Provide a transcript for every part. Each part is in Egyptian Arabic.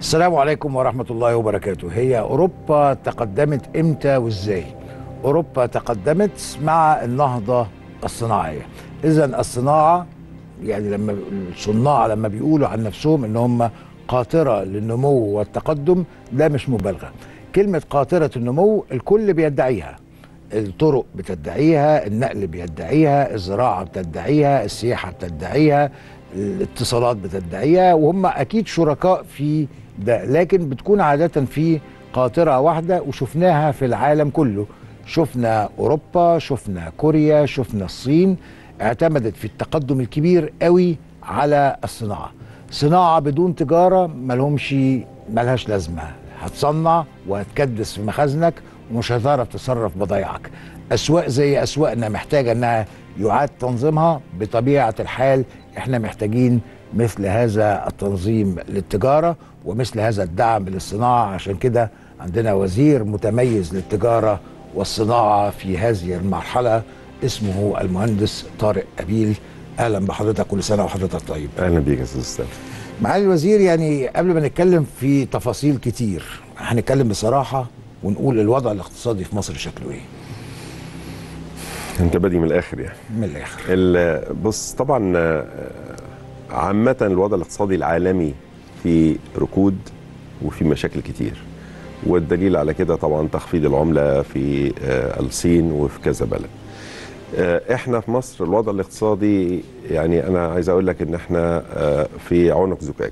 السلام عليكم ورحمة الله وبركاته هي أوروبا تقدمت إمتى وإزاي أوروبا تقدمت مع النهضة الصناعية إذا الصناعة يعني لما الصناع لما بيقولوا عن نفسهم إن هم قاطرة للنمو والتقدم ده مش مبالغة كلمة قاطرة النمو الكل بيدعيها الطرق بتدعيها النقل بيدعيها الزراعة بتدعيها السياحة بتدعيها الاتصالات بتدعيها وهم أكيد شركاء في ده لكن بتكون عادة في قاطرة واحدة وشفناها في العالم كله شفنا أوروبا شفنا كوريا شفنا الصين اعتمدت في التقدم الكبير قوي على الصناعة صناعة بدون تجارة ملهمش ملهاش لازمة هتصنع وهتكدس في مخازنك ومش هتعرف تصرف بضايعك أسواق زي أسواقنا محتاجة أنها يعاد تنظيمها بطبيعة الحال احنا محتاجين مثل هذا التنظيم للتجارة ومثل هذا الدعم للصناعة عشان كده عندنا وزير متميز للتجارة والصناعة في هذه المرحلة اسمه المهندس طارق أبيل أهلا بحضرتك كل سنة وحضرتك طيب اهلا بيك يا استاذ استاذ معالي الوزير يعني قبل ما نتكلم في تفاصيل كتير هنتكلم بصراحة ونقول الوضع الاقتصادي في مصر شكله ايه انت بادي من الاخر يعني من الاخر ال- بص طبعا آه، عامة الوضع الاقتصادي العالمي في ركود وفي مشاكل كتير والدليل على كده طبعا تخفيض العملة في آه، الصين وفي كذا بلد آه، احنا في مصر الوضع الاقتصادي يعني انا عايز اقول لك ان احنا آه، في عنق زجاجه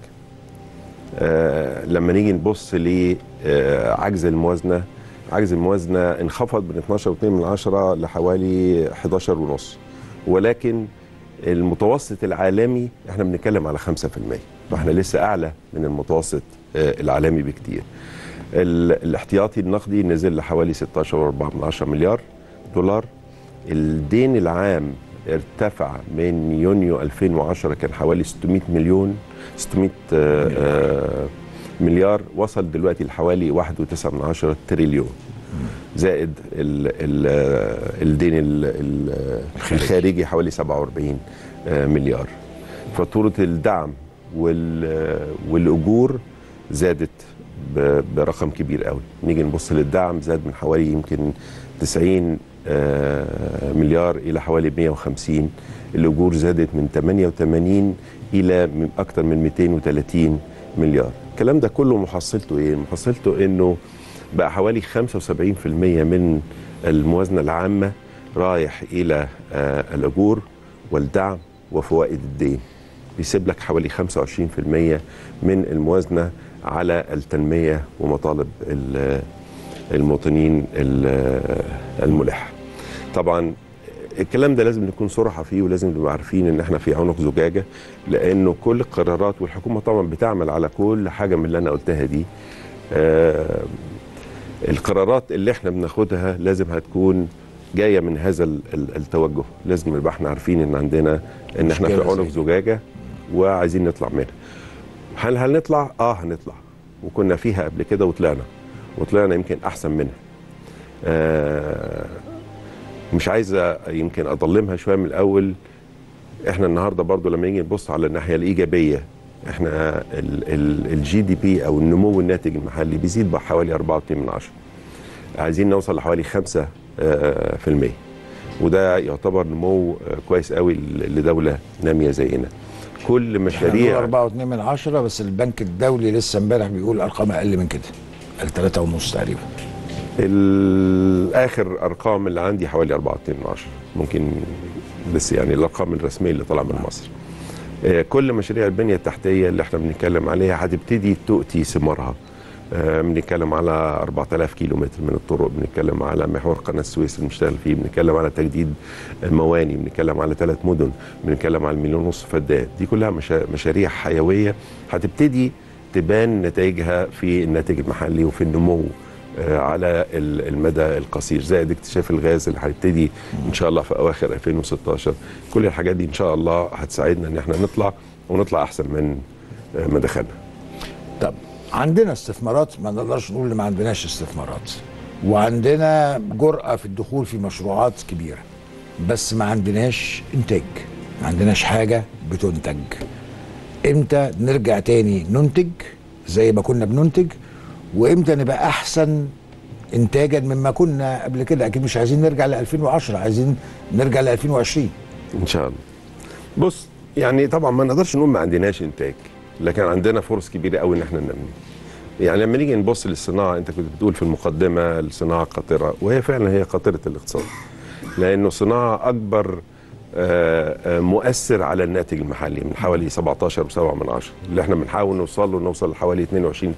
آه، لما نيجي نبص لعجز الموازنه عجز الموازنه انخفض من 12.2 من عشرة لحوالي 11 ونص ولكن المتوسط العالمي احنا بنتكلم على 5% فاحنا لسه اعلى من المتوسط آه، العالمي بكتير ال- الاحتياطي النقدي نزل لحوالي 16.4 من عشرة مليار دولار الدين العام ارتفع من يونيو 2010 كان حوالي 600 مليون 600 آه، آه، مليار وصل دلوقتي لحوالي 1.9 من عشرة تريليون زائد ال ال آه، الدين ال ال الخارجي حوالي 47 آه، مليار فاتورة الدعم وال والاجور زادت ب- برقم كبير قوي نيجي نبص للدعم زاد من حوالي يمكن 90 آه، مليار الى حوالي 150 الاجور زادت من 88 الى من اكثر من 230 مليار الكلام ده كله محصلته ايه محصلته انه بقى حوالي 75% من الموازنه العامه رايح الى آه، الاجور والدعم وفوائد الدين بيسيب لك حوالي 25% من الموازنه على التنميه ومطالب ال- المواطنين ال- الملحه. طبعا الكلام ده لازم نكون صراحة فيه ولازم نبقى عارفين ان احنا في عنق زجاجة لانه كل القرارات والحكومة طبعا بتعمل على كل حاجة من اللي انا قلتها دي آه القرارات اللي احنا بناخدها لازم هتكون جاية من هذا ال- ال- التوجه لازم نبقى احنا عارفين ان عندنا ان احنا في مشكلة عنق زي دي. زجاجة وعايزين نطلع منها هل هنطلع؟ اه هنطلع وكنا فيها قبل كده وطلعنا وطلعنا يمكن احسن منها آه مش عايز أ- يمكن اضلمها شويه من الاول احنا النهارده برضو لما نيجي نبص على الناحيه الايجابيه احنا الجي دي بي او النمو الناتج المحلي بيزيد بحوالي 4.2 من عشرة عايزين نوصل لحوالي 5 آه، في المية وده يعتبر نمو آه، كويس قوي ل- لدوله ناميه زينا كل مشاريع 4.2 من عشرة بس البنك الدولي لسه امبارح بيقول ارقام اقل من كده قال 3 ونص تقريبا الاخر ارقام اللي عندي حوالي 4 من عشرة ممكن بس يعني الارقام الرسميه اللي طالعه من مصر آه، كل مشاريع البنيه التحتيه اللي احنا بنتكلم عليها هتبتدي تؤتي ثمارها آه، بنتكلم على 4000 كيلو متر من الطرق بنتكلم على محور قناه السويس اللي بنشتغل فيه بنتكلم على تجديد مواني بنتكلم على ثلاث مدن بنتكلم على المليون ونص فدان دي كلها مشا- مشاريع حيويه هتبتدي تبان نتائجها في الناتج المحلي وفي النمو آه، على ال- المدى القصير زائد اكتشاف الغاز اللي هيبتدي ان شاء الله في اواخر 2016 كل الحاجات دي ان شاء الله هتساعدنا ان احنا نطلع ونطلع احسن من آه، ما دخلنا طب عندنا استثمارات ما نقدرش نقول ان ما عندناش استثمارات وعندنا جرأة في الدخول في مشروعات كبيرة بس ما عندناش انتاج ما عندناش حاجة بتنتج امتى نرجع تاني ننتج زي ما كنا بننتج وامتى نبقى احسن انتاجا مما كنا قبل كده اكيد مش عايزين نرجع ل 2010 عايزين نرجع ل 2020 ان شاء الله بص يعني طبعا ما نقدرش نقول ما عندناش انتاج لكن عندنا فرص كبيره قوي ان احنا ننمي يعني لما نيجي نبص للصناعه انت كنت بتقول في المقدمه الصناعه قاطره وهي فعلا هي قاطره الاقتصاد لانه صناعه اكبر آه، آه، مؤثر على الناتج المحلي من حوالي 17 و7 من عشرة اللي احنا بنحاول نوصل له نوصل لحوالي 22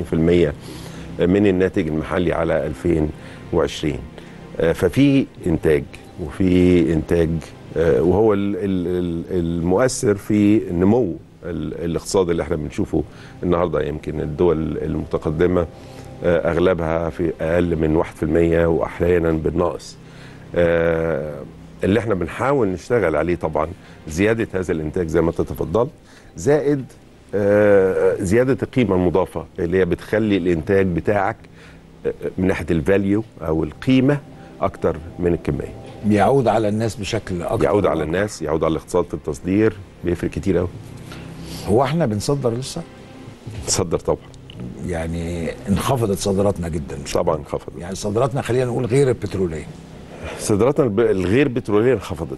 23% من الناتج المحلي على 2020 آه، ففي انتاج وفي انتاج آه، وهو ال- ال- ال- المؤثر في نمو ال- الاقتصاد اللي احنا بنشوفه النهارده يمكن الدول المتقدمه آه، اغلبها في اقل من 1% واحيانا بالناقص آه، اللي احنا بنحاول نشتغل عليه طبعا زياده هذا الانتاج زي ما انت تفضلت زائد آه، زياده القيمه المضافه اللي هي بتخلي الانتاج بتاعك آه، من ناحيه الفاليو او القيمه اكتر من الكميه يعود على الناس بشكل اكتر يعود على الناس يعود على الاقتصاد التصدير بيفرق كتير قوي هو احنا بنصدر لسه تصدر طبعا يعني انخفضت صادراتنا جدا مش طبعا انخفض يعني صادراتنا خلينا نقول غير البتروليه صادراتنا الب- الغير بتروليه انخفضت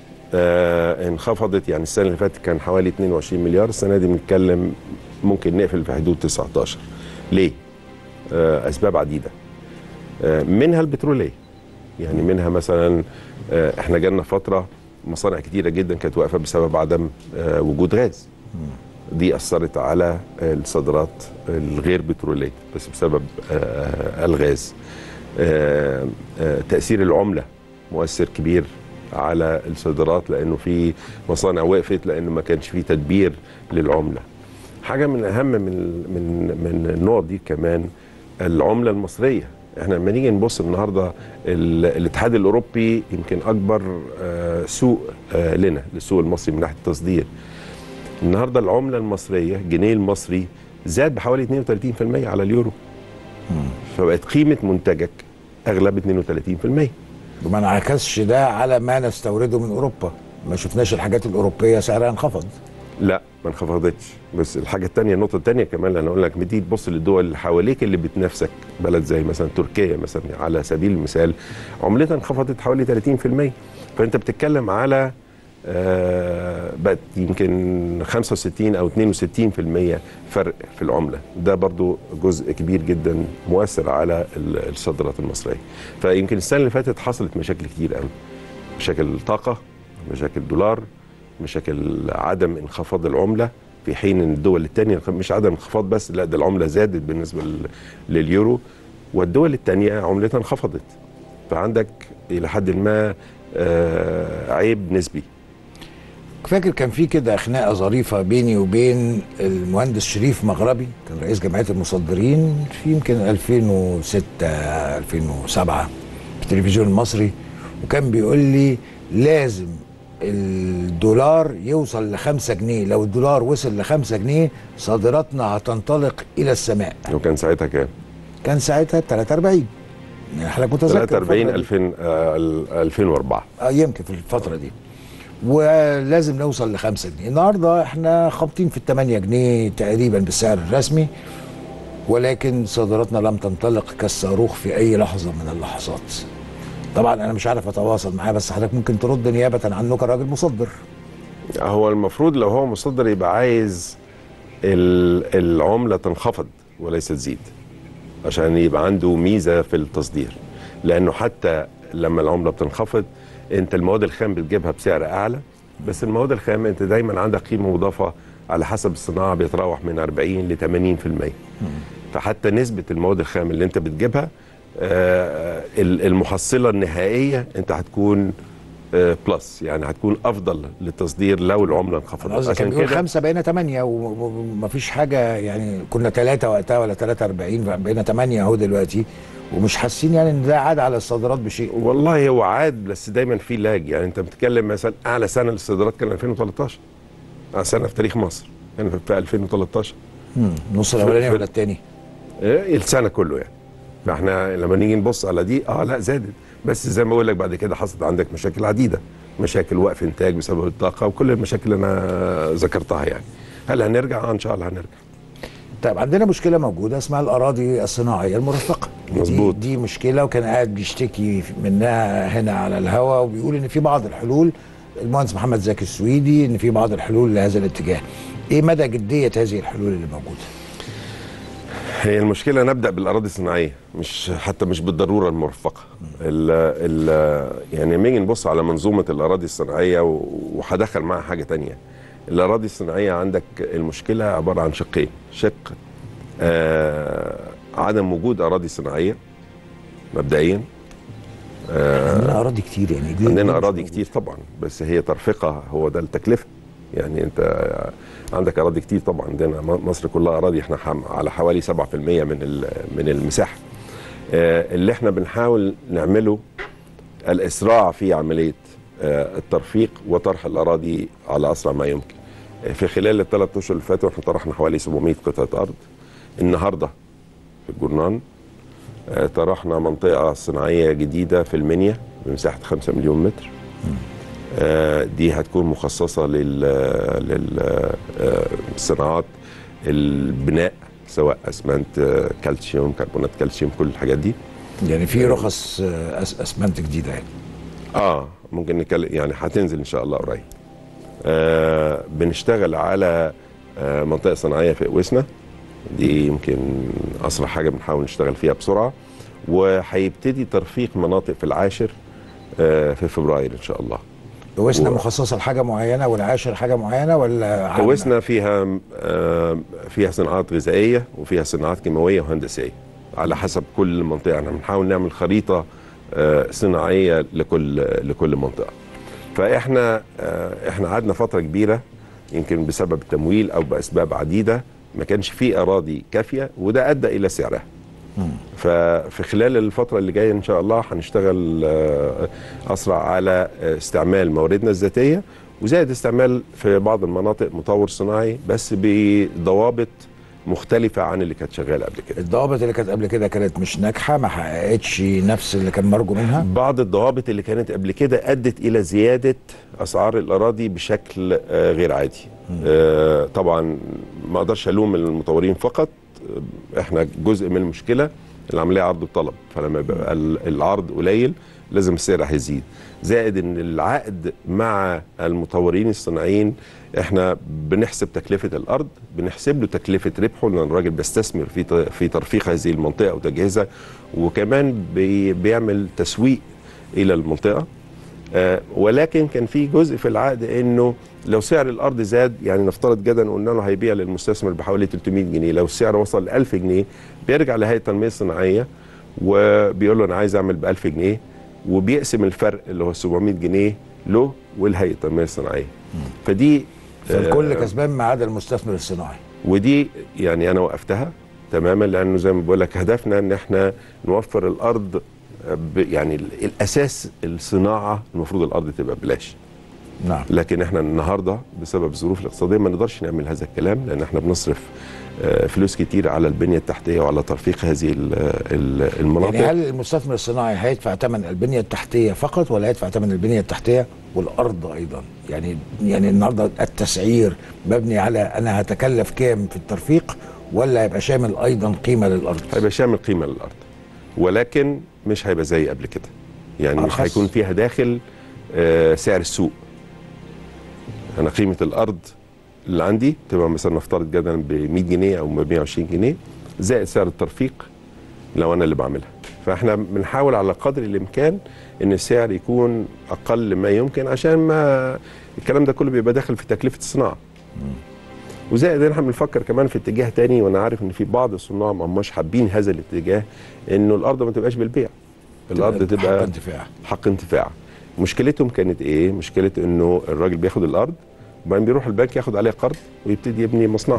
آه انخفضت يعني السنه اللي فاتت كان حوالي 22 مليار السنه دي بنتكلم ممكن نقفل في حدود 19 ليه؟ آه اسباب عديده آه منها البتروليه يعني منها مثلا آه احنا جالنا فتره مصانع كتيره جدا كانت واقفه بسبب عدم آه وجود غاز دي اثرت على الصادرات الغير بتروليه بس بسبب آه، الغاز آه، آه، تاثير العمله مؤثر كبير على الصادرات لانه في مصانع وقفت لانه ما كانش في تدبير للعمله حاجه من اهم من من من النقط دي كمان العمله المصريه احنا لما نيجي نبص النهارده ال- الاتحاد الاوروبي يمكن اكبر آه، سوق آه، لنا للسوق المصري من ناحيه التصدير النهارده العمله المصريه الجنيه المصري زاد بحوالي 32% على اليورو فبقت قيمه منتجك اغلب 32% وما انعكسش ده على ما نستورده من اوروبا ما شفناش الحاجات الاوروبيه سعرها انخفض لا ما انخفضتش بس الحاجه الثانيه النقطه الثانيه كمان اللي انا اقول لك بتيجي تبص للدول اللي حواليك اللي بتنافسك بلد زي مثلا تركيا مثلا على سبيل المثال عملتها انخفضت حوالي 30% فانت بتتكلم على آه بقت يمكن 65 او 62% فرق في العمله ده برضو جزء كبير جدا مؤثر على ال- الصادرات المصريه فيمكن السنه اللي فاتت حصلت مشاكل كتير قوي مشاكل طاقه مشاكل دولار مشاكل عدم انخفاض العمله في حين ان الدول الثانيه مش عدم انخفاض بس لا ده العمله زادت بالنسبه لل- لليورو والدول الثانيه عملتها انخفضت فعندك الى حد ما آه، عيب نسبي فاكر كان في كده خناقه ظريفه بيني وبين المهندس شريف مغربي كان رئيس جمعيه المصدرين في يمكن 2006 2007 في التلفزيون المصري وكان بيقول لي لازم الدولار يوصل ل 5 جنيه لو الدولار وصل ل 5 جنيه صادراتنا هتنطلق الى السماء وكان ساعتها كام؟ كان ساعتها 43 يعني حضرتك متذكر 43 الفترة دي. 2000 آه، ال- 2004 آه، يمكن في الفترة دي ولازم نوصل ل 5 جنيه النهارده احنا خابطين في ال 8 جنيه تقريبا بالسعر الرسمي ولكن صادراتنا لم تنطلق كالصاروخ في اي لحظه من اللحظات طبعا انا مش عارف اتواصل معاه بس حضرتك ممكن ترد نيابه عنه كراجل مصدر هو المفروض لو هو مصدر يبقى عايز ال- العمله تنخفض وليس تزيد عشان يبقى عنده ميزه في التصدير لانه حتى لما العمله بتنخفض انت المواد الخام بتجيبها بسعر اعلى بس المواد الخام انت دايما عندك قيمه مضافه على حسب الصناعه بيتراوح من 40 ل 80% فحتى نسبه المواد الخام اللي انت بتجيبها آه، ال- المحصله النهائيه انت هتكون آه، بلس يعني هتكون افضل للتصدير لو العمله انا انخفضت قصدي كان بيقول خمسه بقينا ثمانيه ومفيش حاجه يعني كنا ثلاثه وقتها ولا 43 بقينا ثمانيه اهو دلوقتي ومش حاسين يعني ان ده عاد على الصادرات بشيء والله هو عاد بس دايما في لاج يعني انت بتتكلم مثلا اعلى سنه للصادرات كان 2013 اعلى سنه في تاريخ مصر كان في- في 2013 مم. النص الاولاني في- ولا الثاني إيه، السنه كله يعني فاحنا لما نيجي نبص على دي اه لا زادت بس زي ما بقول لك بعد كده حصلت عندك مشاكل عديده مشاكل وقف انتاج بسبب الطاقه وكل المشاكل اللي انا ذكرتها يعني هل هنرجع؟ آه ان شاء الله هنرجع طيب عندنا مشكله موجوده اسمها الاراضي الصناعيه المرفقه مظبوط. دي, دي مشكله وكان قاعد بيشتكي منها هنا على الهواء وبيقول ان في بعض الحلول المهندس محمد زكي السويدي ان في بعض الحلول لهذا الاتجاه ايه مدى جديه هذه الحلول اللي موجوده هي المشكله نبدا بالاراضي الصناعيه مش حتى مش بالضروره المرفقه ال ال يعني لما نيجي نبص على منظومه الاراضي الصناعيه و- وهدخل معاها حاجه تانية الاراضي الصناعيه عندك المشكله عباره عن شقين شق آه عدم وجود اراضي صناعيه مبدئيا عندنا اراضي كتير يعني دي- دي عندنا مش اراضي موجودة. كتير طبعا بس هي ترفقها هو ده التكلفه يعني انت عندك اراضي كتير طبعا عندنا م- مصر كلها اراضي احنا حم- على حوالي 7% من ال- من المساحه آه، اللي احنا بنحاول نعمله الاسراع في عمليه آه، الترفيق وطرح الاراضي على اسرع ما يمكن آه، في خلال الثلاث اشهر اللي فاتوا احنا طرحنا حوالي 700 قطعه ارض النهارده في الجرنان آه، طرحنا منطقه صناعيه جديده في المنيا بمساحه 5 مليون متر آه، دي هتكون مخصصه لل لل آه، صناعات البناء سواء اسمنت آه، كالسيوم كربونات كالسيوم كل الحاجات دي يعني في رخص آه، أس- اسمنت جديده يعني اه ممكن نتكلم يعني هتنزل ان شاء الله قريب آه بنشتغل على آه منطقه صناعيه في قوسنا دي يمكن اسرع حاجه بنحاول نشتغل فيها بسرعه وهيبتدي ترفيق مناطق في العاشر آه في فبراير ان شاء الله وسنا و- مخصصه لحاجه معينه والعاشر حاجه معينه ولا عامة؟ قوسنا فيها آه فيها صناعات غذائيه وفيها صناعات كيماويه وهندسيه على حسب كل منطقه احنا بنحاول نعمل خريطه آه صناعيه لكل لكل منطقه فاحنا آه احنا قعدنا فتره كبيره يمكن بسبب التمويل او باسباب عديده ما كانش في اراضي كافيه وده ادى الى سعرها ففي خلال الفترة اللي جاية إن شاء الله هنشتغل آه، أسرع على آه، استعمال مواردنا الذاتية وزائد استعمال في بعض المناطق مطور صناعي بس بضوابط مختلفة عن اللي كانت شغالة قبل كده الضوابط اللي كانت قبل كده كانت مش ناجحه ما حققتش نفس اللي كان مرجو منها بعض الضوابط اللي كانت قبل كده أدت إلى زيادة أسعار الأراضي بشكل آه، غير عادي آه، طبعا ما أقدرش ألوم المطورين فقط آه، إحنا جزء من المشكلة العملية عرض وطلب فلما يبقى ال- العرض قليل لازم السعر هيزيد زائد ان العقد مع المطورين الصناعيين احنا بنحسب تكلفه الارض بنحسب له تكلفه ربحه لان الراجل بيستثمر في ت- في ترفيق هذه المنطقه وتجهيزها وكمان بي بيعمل تسويق الى المنطقه آه، ولكن كان في جزء في العقد انه لو سعر الارض زاد يعني نفترض جدا قلنا له هيبيع للمستثمر بحوالي 300 جنيه لو السعر وصل ل 1000 جنيه بيرجع لهيئه التنميه الصناعيه وبيقول له انا عايز اعمل ب 1000 جنيه وبيقسم الفرق اللي هو 700 جنيه له ولهيئه التنميه الصناعيه فدي فالكل آه، كسبان ما عدا المستثمر الصناعي ودي يعني انا وقفتها تماما لانه زي ما بقول لك هدفنا ان احنا نوفر الارض ب- يعني ال- الاساس الصناعه المفروض الارض تبقى ببلاش نعم لكن احنا النهارده بسبب الظروف الاقتصاديه ما نقدرش نعمل هذا الكلام لان احنا بنصرف آه، فلوس كتير على البنيه التحتيه وعلى ترفيق هذه ال- ال- المناطق يعني هل المستثمر الصناعي هيدفع ثمن البنيه التحتيه فقط ولا هيدفع ثمن البنيه التحتيه والارض ايضا يعني يعني النهارده التسعير مبني على انا هتكلف كام في الترفيق ولا هيبقى شامل ايضا قيمه للارض هيبقى شامل قيمه للارض ولكن مش هيبقى زي قبل كده يعني مش أرخص. هيكون فيها داخل آه، سعر السوق انا قيمه الارض اللي عندي تبقى مثلا نفترض جدا ب 100 جنيه او ب 120 جنيه زائد سعر الترفيق لو انا اللي بعملها فاحنا بنحاول على قدر الامكان ان السعر يكون اقل ما يمكن عشان ما الكلام ده كله بيبقى داخل في تكلفه الصناعه وزائد ان احنا بنفكر كمان في اتجاه تاني وانا عارف ان في بعض الصناع ما هماش حابين هذا الاتجاه انه الارض ما تبقاش بالبيع الارض حق تبقى انتفاع حق انتفاع مشكلتهم كانت ايه مشكله انه الراجل بياخد الارض وبعدين بيروح البنك ياخد عليها قرض ويبتدي يبني مصنعه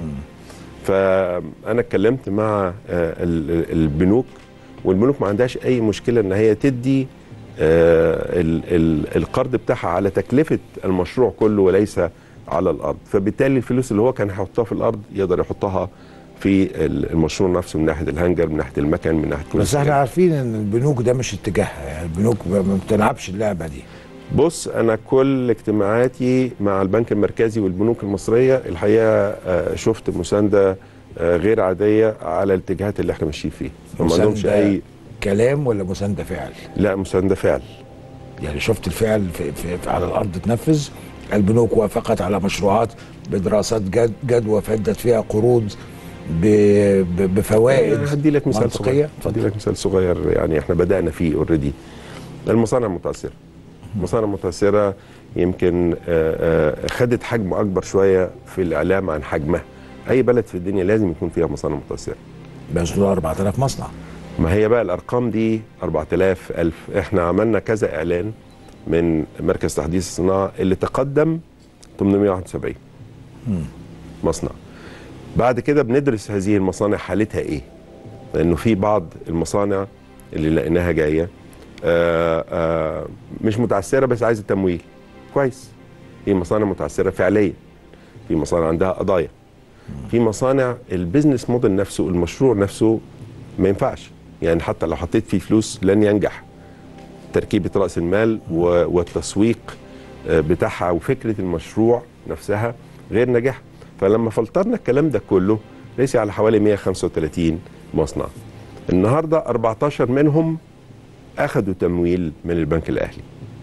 فانا اتكلمت مع آه، ال- البنوك والبنوك ما عندهاش اي مشكله ان هي تدي آه، ال- ال- القرض بتاعها على تكلفه المشروع كله وليس على الارض فبالتالي الفلوس اللي هو كان هيحطها في الارض يقدر يحطها في ال- المشروع نفسه من ناحيه الهنجر من ناحيه المكن من ناحيه كل بس احنا الحاجات. عارفين ان البنوك ده مش اتجاهها يعني البنوك ما بتلعبش اللعبه دي بص انا كل اجتماعاتي مع البنك المركزي والبنوك المصريه الحقيقه آه، شفت مسانده آه، غير عاديه على الاتجاهات اللي احنا ماشيين فيها فما عندهمش مساندة اي كلام ولا مسانده فعل لا مسانده فعل يعني شفت الفعل في في في على الارض تنفذ البنوك وافقت على مشروعات بدراسات جد جدوى فدت فيها قروض ب- ب- بفوائد هدي لك مثال منطقية. صغير اتفضل. هدي لك مثال صغير يعني احنا بدانا فيه اوريدي المصانع المتاثره المصانع المتاثره يمكن آه، آه، خدت حجم اكبر شويه في الاعلام عن حجمها اي بلد في الدنيا لازم يكون فيها مصانع متاثره بس دول 4000 مصنع ما هي بقى الارقام دي 4000 1000 احنا عملنا كذا اعلان من مركز تحديث الصناعه اللي تقدم 871 مصنع بعد كده بندرس هذه المصانع حالتها ايه لانه في بعض المصانع اللي لقيناها جايه آآ آآ مش متعثره بس عايزه تمويل كويس في مصانع متعثره فعليا في مصانع عندها قضايا في مصانع البيزنس موديل نفسه المشروع نفسه ما ينفعش يعني حتى لو حطيت فيه فلوس لن ينجح تركيبه راس المال و- والتسويق آه، بتاعها وفكره المشروع نفسها غير ناجحه فلما فلترنا الكلام ده كله رسي على حوالي 135 مصنع النهارده 14 منهم اخذوا تمويل من البنك الاهلي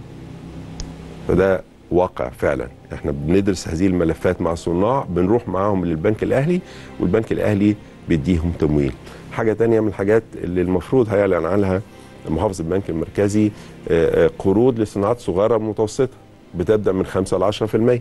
فده واقع فعلا احنا بندرس هذه الملفات مع الصناع بنروح معاهم للبنك الاهلي والبنك الاهلي بيديهم تمويل حاجه تانية من الحاجات اللي المفروض هيعلن عنها محافظ البنك المركزي آه، آه، قروض لصناعات صغيره ومتوسطه بتبدا من 5 ل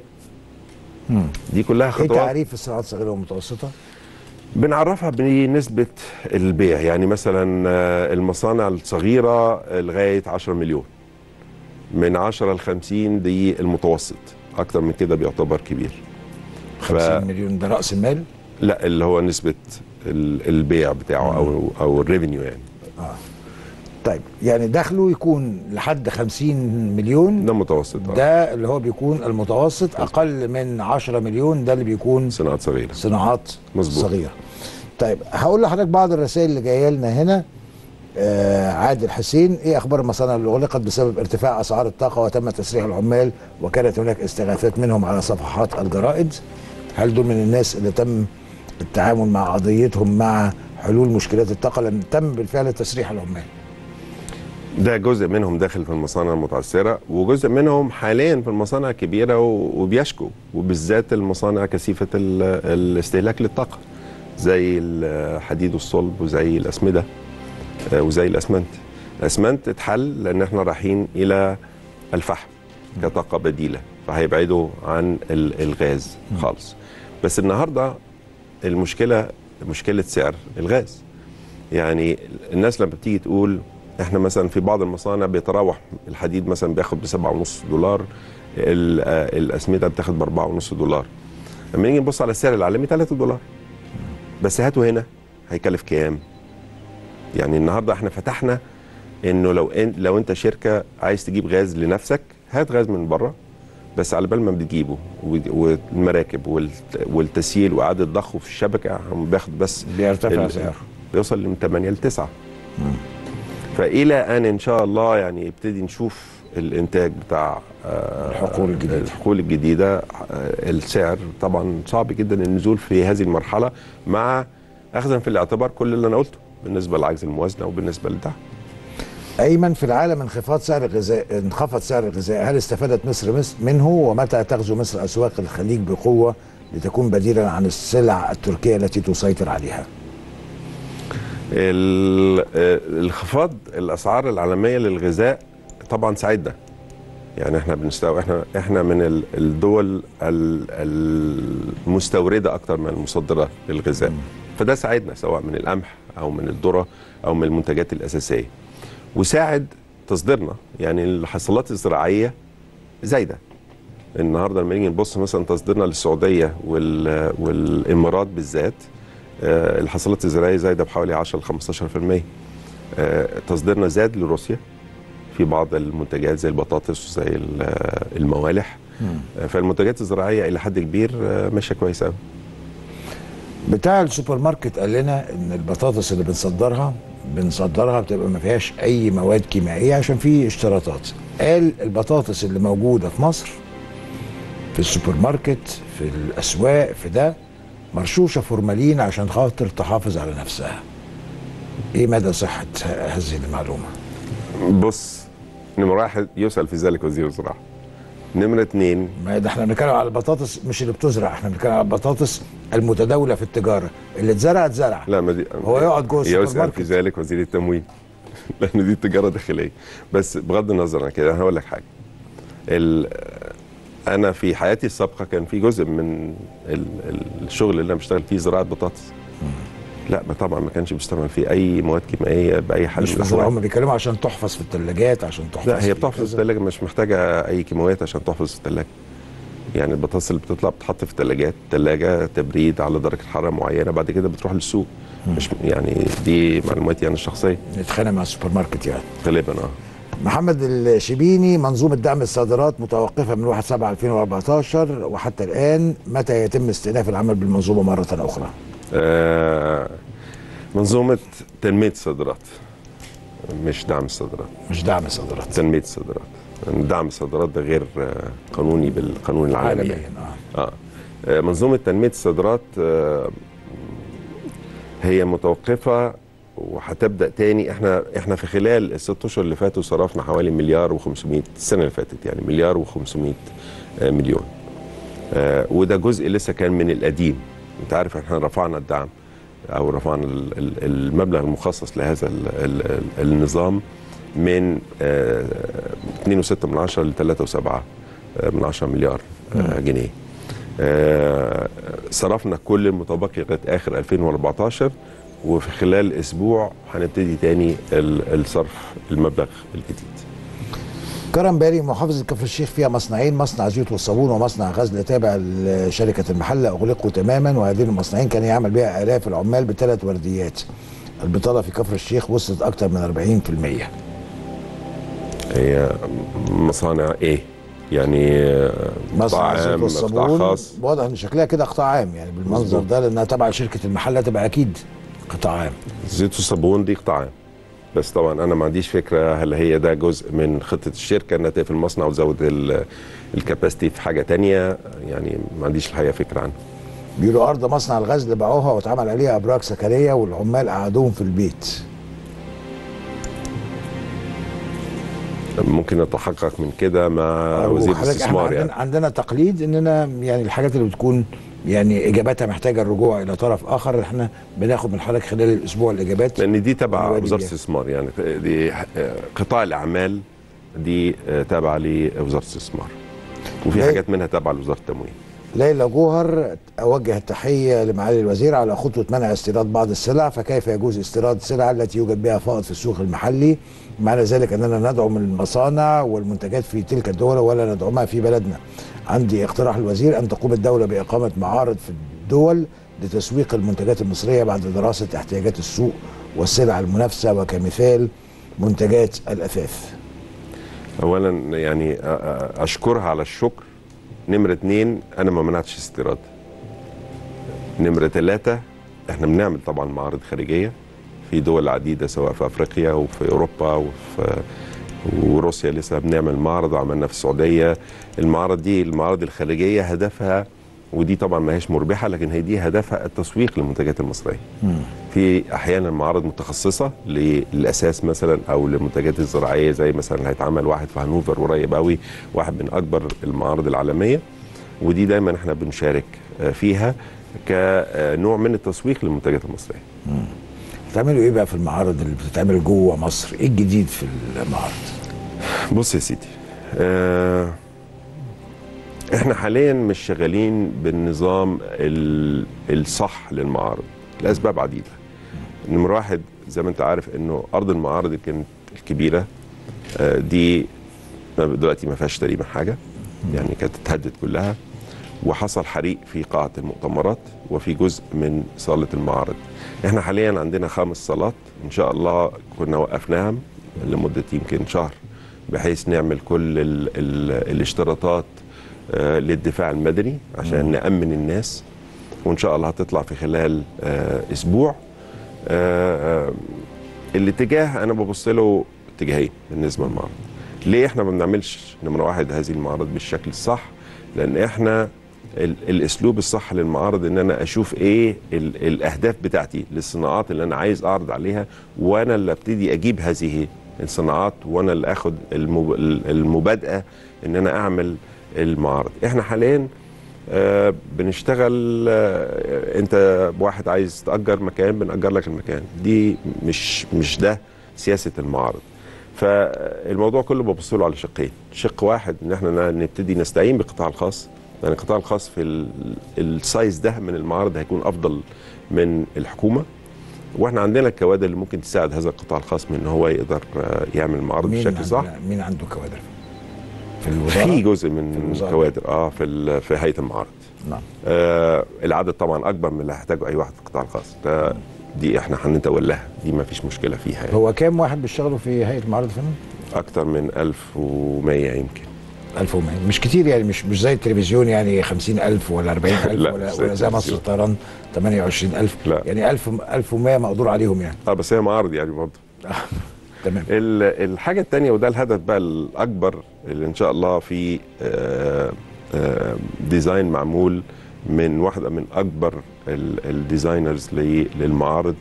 10% دي كلها ايه خطوات تعريف الصناعات الصغيره والمتوسطه؟ بنعرفها بنسبة البيع يعني مثلا آه، المصانع الصغيرة لغاية 10 مليون من 10 ل 50 دي المتوسط أكتر من كده بيعتبر كبير 50 مليون ده راس المال لا اللي هو نسبة ال- البيع بتاعه أو أو الريفينيو يعني طيب يعني دخله يكون لحد 50 مليون ده متوسط آه. ده اللي هو بيكون المتوسط اقل من 10 مليون ده اللي بيكون صناعات صغيرة صناعات مظبوط. صغيره طيب هقول لحضرتك بعض الرسائل اللي جايه لنا هنا آه عادل حسين ايه اخبار المصانع اللي اغلقت بسبب ارتفاع اسعار الطاقه وتم تسريح العمال وكانت هناك استغاثات منهم على صفحات الجرائد هل دول من الناس اللي تم التعامل مع قضيتهم مع حلول مشكلات الطاقه لان تم بالفعل تسريح العمال ده جزء منهم داخل في المصانع المتعثرة وجزء منهم حاليا في المصانع الكبيرة و- وبيشكوا وبالذات المصانع كثيفة ال- الاستهلاك للطاقة زي الحديد والصلب وزي الأسمدة آه، وزي الأسمنت الأسمنت اتحل لأن احنا رايحين إلى الفحم كطاقة بديلة فهيبعدوا عن ال- الغاز خالص بس النهاردة المشكلة مشكلة سعر الغاز يعني الناس لما بتيجي تقول احنا مثلا في بعض المصانع بيتراوح الحديد مثلا بياخد بسبعة ونص دولار ال- آه، الاسمده بتاخد باربعة ونص دولار لما نيجي نبص على السعر العالمي 3 دولار بس هاته هنا هيكلف كام يعني النهارده احنا فتحنا انه لو ان لو انت شركه عايز تجيب غاز لنفسك هات غاز من بره بس على بال ما بتجيبه و- والمراكب والت- والتسييل واعاده ضخه في الشبكه هم بياخد بس بيرتفع ال- سعره بيوصل من 8 ل 9 فالى ان ان شاء الله يعني يبتدي نشوف الانتاج بتاع آه، الحقول الجديدة. الحقول الجديده آه، السعر طبعا صعب جدا النزول في هذه المرحله مع اخذا في الاعتبار كل اللي انا قلته بالنسبه لعجز الموازنه وبالنسبه لده ايمن في العالم انخفاض سعر الغذاء انخفض سعر الغذاء هل استفادت مصر مس- منه ومتى تغزو مصر اسواق الخليج بقوه لتكون بديلا عن السلع التركيه التي تسيطر عليها ال- آه، انخفاض الاسعار العالميه للغذاء طبعا ساعدنا يعني احنا بنستوى احنا احنا من ال- الدول ال- المستورده اكتر من المصدره للغذاء فده ساعدنا سواء من القمح او من الذره او من المنتجات الاساسيه وساعد تصديرنا يعني الحصولات الزراعيه زايده النهارده لما نيجي نبص مثلا تصديرنا للسعوديه وال- والامارات بالذات آه، الحصولات الزراعيه زايده بحوالي 10 ل 15% آه، تصديرنا زاد لروسيا في بعض المنتجات زي البطاطس وزي ال- آه، الموالح آه، فالمنتجات الزراعيه الى حد كبير آه، ماشيه كويس قوي بتاع السوبر ماركت قال لنا ان البطاطس اللي بنصدرها بنصدرها بتبقى ما فيهاش اي مواد كيميائيه عشان في اشتراطات قال البطاطس اللي موجوده في مصر في السوبر ماركت في الاسواق في ده مرشوشه فورمالين عشان خاطر تحافظ على نفسها ايه مدى صحه ه- هذه المعلومه بص نمرة واحد يسأل في ذلك وزير الزراعة نمرة اتنين ما ده احنا بنتكلم على البطاطس مش اللي بتزرع احنا بنتكلم على البطاطس المتداوله في التجاره اللي اتزرع اتزرع لا ما دي هو يقعد جوه السوبر يسأل ماركت. في ذلك وزير التموين لأن دي تجارة داخلية بس بغض النظر عن كده أنا هقول لك حاجة ال- أنا في حياتي السابقة كان في جزء من ال- ال- الشغل اللي أنا بشتغل فيه زراعة بطاطس لا ما طبعا ما كانش بيستعمل فيه أي مواد كيميائية بأي حل مش من في الأحوال. الزراعه هم بيتكلموا عشان تحفظ في الثلاجات عشان تحفظ لا هي في بتحفظ في كذا. الثلاجه مش محتاجه اي كيماويات عشان تحفظ في الثلاجه يعني البطاطس اللي بتطلع بتحط في الثلاجات ثلاجه تبريد على درجه حراره معينه بعد كده بتروح للسوق مش يعني دي معلوماتي انا الشخصيه نتخانق مع السوبر ماركت يعني غالبا اه محمد الشبيني منظومة دعم الصادرات متوقفة من 1 7 2014 وحتى الآن متى يتم استئناف العمل بالمنظومة مرة أخرى؟ آه، منظومه تنميه الصادرات مش دعم الصادرات مش دعم الصادرات تنميه الصادرات يعني دعم الصادرات ده غير آه، قانوني بالقانون العالمي عالميا يعني. اه آه. آه، منظومة تنمية الصادرات آه، هي متوقفة وهتبدأ تاني احنا احنا في خلال الست اشهر اللي فاتوا صرفنا حوالي مليار و500 السنة اللي فاتت يعني مليار و500 مليون آه، وده جزء لسه كان من القديم انت عارف احنا رفعنا الدعم او رفعنا ال- ال- المبلغ المخصص لهذا ال- ال- ال- النظام من آه، 2.6 من عشرة ل 3.7 من عشرة مليار آه، جنيه آه، صرفنا كل المتبقي لغايه اخر 2014 وفي خلال اسبوع هنبتدي تاني ال- الصرف المبلغ الجديد كرم باري محافظة كفر الشيخ فيها مصنعين مصنع زيوت والصابون ومصنع غزل تابع لشركة المحلة أغلقوا تماما وهذين المصنعين كان يعمل بها آلاف العمال بثلاث ورديات البطالة في كفر الشيخ وصلت أكثر من 40% هي مصانع ايه؟ يعني آه، قطاع مصنع الزيت عام قطاع والصابون خاص واضح ان شكلها كده قطاع عام يعني بالمنظر مظبوط. ده لانها تبع شركه المحله تبقى اكيد قطاع عام زيت والصابون دي قطاع عام بس طبعا انا ما عنديش فكره هل هي ده جزء من خطه الشركه انها تقفل المصنع وتزود ال- الكباستي في حاجه تانية يعني ما عنديش الحقيقه فكره عنها بيقولوا ارض مصنع الغزل باعوها واتعمل عليها ابراج سكريه والعمال قعدوهم في البيت ممكن نتحقق من كده مع وزير وحضرتك احنا الاستثمار عندنا, يعني عندنا تقليد اننا يعني الحاجات اللي بتكون يعني اجاباتها محتاجه الرجوع الى طرف اخر احنا بناخد من حضرتك خلال الاسبوع الاجابات لان دي تبع الوالي وزاره بيها. الاستثمار يعني دي آه، قطاع الاعمال دي آه، تابعه لوزاره الاستثمار وفي إيه؟ حاجات منها تابعه لوزاره التموين ليلى جوهر اوجه التحيه لمعالي الوزير على خطوه منع استيراد بعض السلع فكيف يجوز استيراد السلع التي يوجد بها فائض في السوق المحلي معنى ذلك اننا ندعم المصانع والمنتجات في تلك الدول ولا ندعمها في بلدنا عندي اقتراح الوزير ان تقوم الدوله باقامه معارض في الدول لتسويق المنتجات المصريه بعد دراسه احتياجات السوق والسلع المنافسه وكمثال منتجات الاثاث اولا يعني أ- أ- اشكرها على الشكر نمره اتنين انا ما منعتش استيراد نمره ثلاثة احنا بنعمل طبعا معارض خارجيه في دول عديده سواء في افريقيا وفي اوروبا وفي وروسيا لسه بنعمل معرض عملنا في السعوديه المعارض دي المعارض الخارجيه هدفها ودي طبعا ما هيش مربحه لكن هي دي هدفها التسويق للمنتجات المصريه في احيانا معارض متخصصه للاساس مثلا او للمنتجات الزراعيه زي مثلا هيتعمل واحد في هانوفر قريب قوي واحد من اكبر المعارض العالميه ودي دايما احنا بنشارك آه، فيها كنوع من التسويق للمنتجات المصريه بتعملوا ايه بقى في المعارض اللي بتتعمل جوه مصر ايه الجديد في المعارض بص يا سيدي آه احنا حاليا مش شغالين بالنظام ال- الصح للمعارض لاسباب عديده نمرة واحد زي ما انت عارف انه ارض المعارض اللي كانت الكبيره آه دي ما- دلوقتي ما فيهاش تقريبا حاجه يعني كانت اتهدت كلها وحصل حريق في قاعه المؤتمرات وفي جزء من صاله المعارض احنا حاليا عندنا خمس صالات ان شاء الله كنا وقفناهم لمده يمكن شهر بحيث نعمل كل ال ال الاشتراطات آه، للدفاع المدني عشان نأمن الناس وإن شاء الله هتطلع في خلال آه، أسبوع آه، آه، الاتجاه أنا ببص له اتجاهين بالنسبة للمعرض ليه احنا ما بنعملش نمرة واحد هذه المعارض بالشكل الصح لأن احنا ال- الاسلوب الصح للمعارض ان انا اشوف ايه ال- الاهداف بتاعتي للصناعات اللي انا عايز اعرض عليها وانا اللي ابتدي اجيب هذه الصناعات وانا اللي اخد المب- المبادئه ان انا اعمل المعارض احنا حاليا آه، بنشتغل آه، انت واحد عايز تاجر مكان بنأجر لك المكان دي مش مش ده سياسه المعارض فالموضوع كله ببص له على شقين شق واحد ان احنا نبتدي نستعين بالقطاع الخاص لان القطاع الخاص في ال- السايز ده من المعارض هيكون افضل من الحكومه واحنا عندنا الكوادر اللي ممكن تساعد هذا القطاع الخاص من ان هو يقدر آه، يعمل معارض مين بشكل صح عنده مين عنده كوادر في الوزاره في جزء في من الوزارة. الكوادر اه في ال- في هيئه المعارض نعم آه العدد طبعا اكبر من اللي هيحتاجه اي واحد في القطاع الخاص ده دي احنا هنتولاها دي ما فيش مشكله فيها يعني. هو كام واحد بيشتغلوا في هيئه معارض الفنون؟ اكتر من 1100 يمكن 1100 مش كتير يعني مش مش زي التلفزيون يعني 50000 ولا 40000 لا، ولا مش زي ولا زي مصر التلفزيون. الطيران 28000 لا. يعني 1000 1100 مقدور عليهم يعني اه بس هي معارض يعني برضه تمام ال- الحاجه الثانيه وده الهدف بقى الاكبر اللي ان شاء الله في آه، آه، ديزاين معمول من واحده من اكبر ال- الديزاينرز ل- للمعارض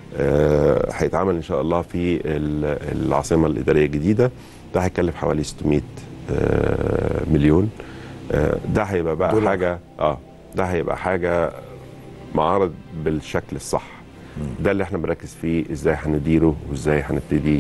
آه، هيتعمل ان شاء الله في ال- العاصمه الاداريه الجديده ده هيكلف حوالي 600 آه، مليون آه، ده هيبقى بقى دولار. حاجه اه ده هيبقى حاجه معارض بالشكل الصح ده اللي احنا بنركز فيه ازاي هنديره وازاي هنبتدي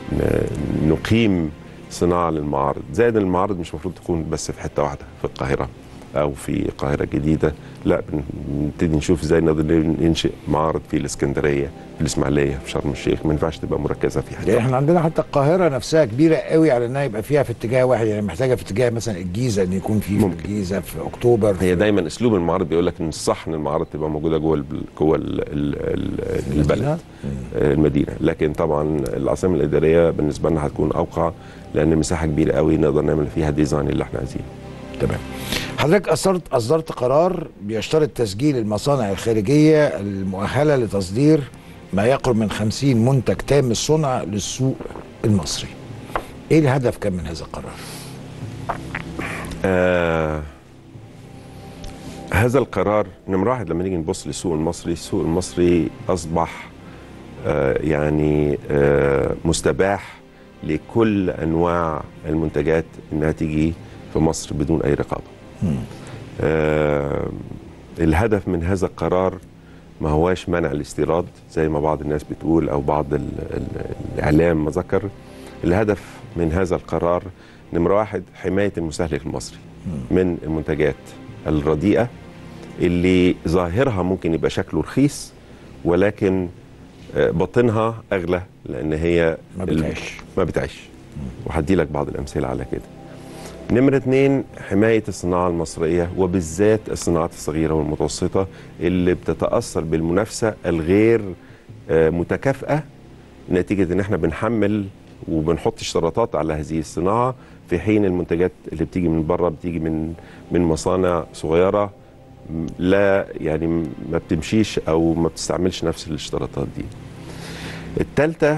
ن- نقيم صناعه للمعارض زائد إن المعارض مش المفروض تكون بس في حته واحده في القاهره او في القاهره الجديده لا بنبتدي نشوف ازاي نقدر ننشئ معارض في الاسكندريه في الاسماعيليه في شرم الشيخ ما ينفعش تبقى مركزه في حته يعني واحدة. احنا عندنا حتى القاهره نفسها كبيره قوي على انها يبقى فيها في اتجاه واحد يعني محتاجه في اتجاه مثلا الجيزه ان يكون في في ممكن. الجيزه في اكتوبر هي دايما اسلوب المعارض بيقول لك ان الصح ان المعارض تبقى موجوده جوه الب- جوه ال- ال- ال- البلد آه، المدينه لكن طبعا العاصمه الاداريه بالنسبه لنا هتكون اوقع لان مساحه كبيره قوي نقدر نعمل فيها ديزاين اللي احنا عايزينه تمام حضرتك اصدرت اصدرت قرار بيشترط تسجيل المصانع الخارجيه المؤهله لتصدير ما يقرب من 50 منتج تام الصنع للسوق المصري. ايه الهدف كان من هذا القرار؟ آه هذا القرار نمرة واحد لما نيجي نبص للسوق المصري السوق المصري أصبح آه يعني آه مستباح لكل أنواع المنتجات إنها تيجي في مصر بدون أي رقابة آه الهدف من هذا القرار ما هواش منع الاستيراد زي ما بعض الناس بتقول أو بعض ال ال الإعلام ما ذكر الهدف من هذا القرار نمرة واحد حماية المستهلك المصري من المنتجات الرديئة اللي ظاهرها ممكن يبقى شكله رخيص ولكن آه، باطنها أغلى لأن هي ما ال- بتعيش. ما بتعيش وهدي لك بعض الأمثلة على كده نمرة اتنين حماية الصناعة المصرية وبالذات الصناعات الصغيرة والمتوسطة اللي بتتأثر بالمنافسة الغير آه، متكافئة نتيجة ان احنا بنحمل وبنحط اشتراطات على هذه الصناعة في حين المنتجات اللي بتيجي من بره بتيجي من من مصانع صغيرة م- لا يعني م- ما بتمشيش او ما بتستعملش نفس الاشتراطات دي الثالثة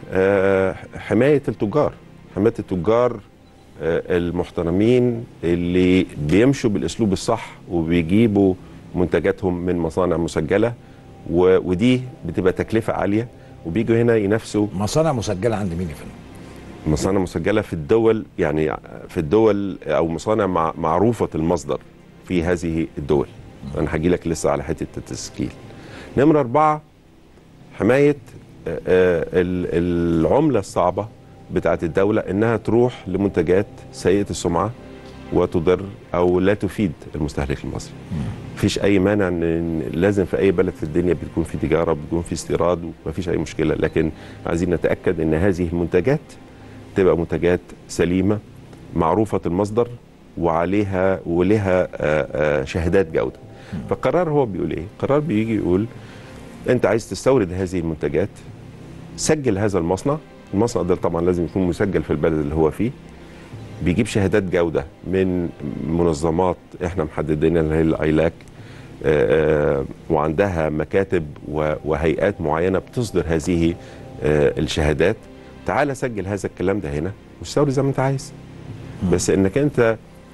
حماية التجار حماية التجار آه، المحترمين اللي بيمشوا بالاسلوب الصح وبيجيبوا منتجاتهم من مصانع مسجله و- ودي بتبقى تكلفه عاليه وبيجوا هنا ينافسوا مصانع مسجله عند مين يا فندم؟ مصانع مسجله في الدول يعني في الدول او مصانع مع معروفه المصدر في هذه الدول انا هجي لك لسه على حته التسجيل نمره اربعه حمايه آه، آه، ال- العمله الصعبه بتاعت الدوله انها تروح لمنتجات سيئه السمعه وتضر او لا تفيد المستهلك المصري مفيش اي مانع ان إن لازم في اي بلد في الدنيا بتكون في تجاره بتكون في استيراد ومفيش اي مشكله لكن عايزين نتاكد ان هذه المنتجات تبقى منتجات سليمه معروفه المصدر وعليها ولها آه، آه، شهادات جوده فالقرار هو بيقول ايه القرار بيجي يقول انت عايز تستورد هذه المنتجات سجل هذا المصنع المصنع ده طبعا لازم يكون مسجل في البلد اللي هو فيه بيجيب شهادات جوده من منظمات احنا محددينها اللي هي الايلاك آه، آه، وعندها مكاتب و- وهيئات معينه بتصدر هذه آه، الشهادات تعال سجل هذا الكلام ده هنا واستورد زي ما انت عايز بس انك انت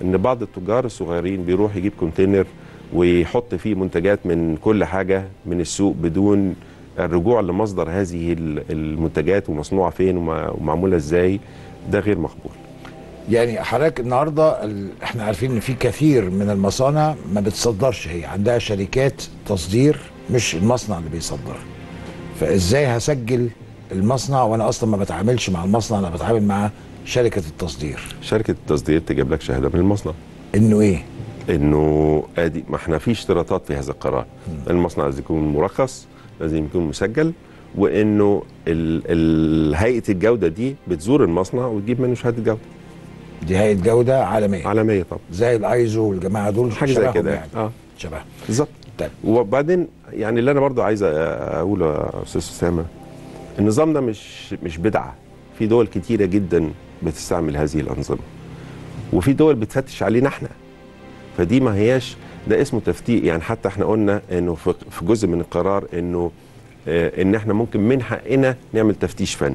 ان بعض التجار الصغيرين بيروح يجيب كونتينر ويحط فيه منتجات من كل حاجه من السوق بدون الرجوع لمصدر هذه ال- المنتجات ومصنوعه فين وما- ومعموله ازاي ده غير مقبول يعني حضرتك النهارده ال... احنا عارفين ان في كثير من المصانع ما بتصدرش هي عندها شركات تصدير مش المصنع اللي بيصدر فازاي هسجل المصنع وانا اصلا ما بتعاملش مع المصنع انا بتعامل مع شركه التصدير شركه التصدير تجيب لك شهاده من المصنع انه ايه انه ادي ما احنا في اشتراطات في هذا القرار المصنع لازم يكون مرخص لازم يكون مسجل وانه ال- ال- هيئه الجوده دي بتزور المصنع وتجيب منه شهاده جوده دي هيئه جوده عالميه عالميه طبعا زي الايزو والجماعه دول حاجه زي شبههم كده يعني اه شبه بالظبط طيب وبعدين يعني اللي انا برضو عايز اقوله يا استاذ اسامه النظام ده مش مش بدعه في دول كتيره جدا بتستعمل هذه الانظمه وفي دول بتفتش علينا احنا فدي ما هياش ده اسمه تفتيق يعني حتى احنا قلنا انه في في جزء من القرار انه آه، ان احنا ممكن من حقنا نعمل تفتيش فني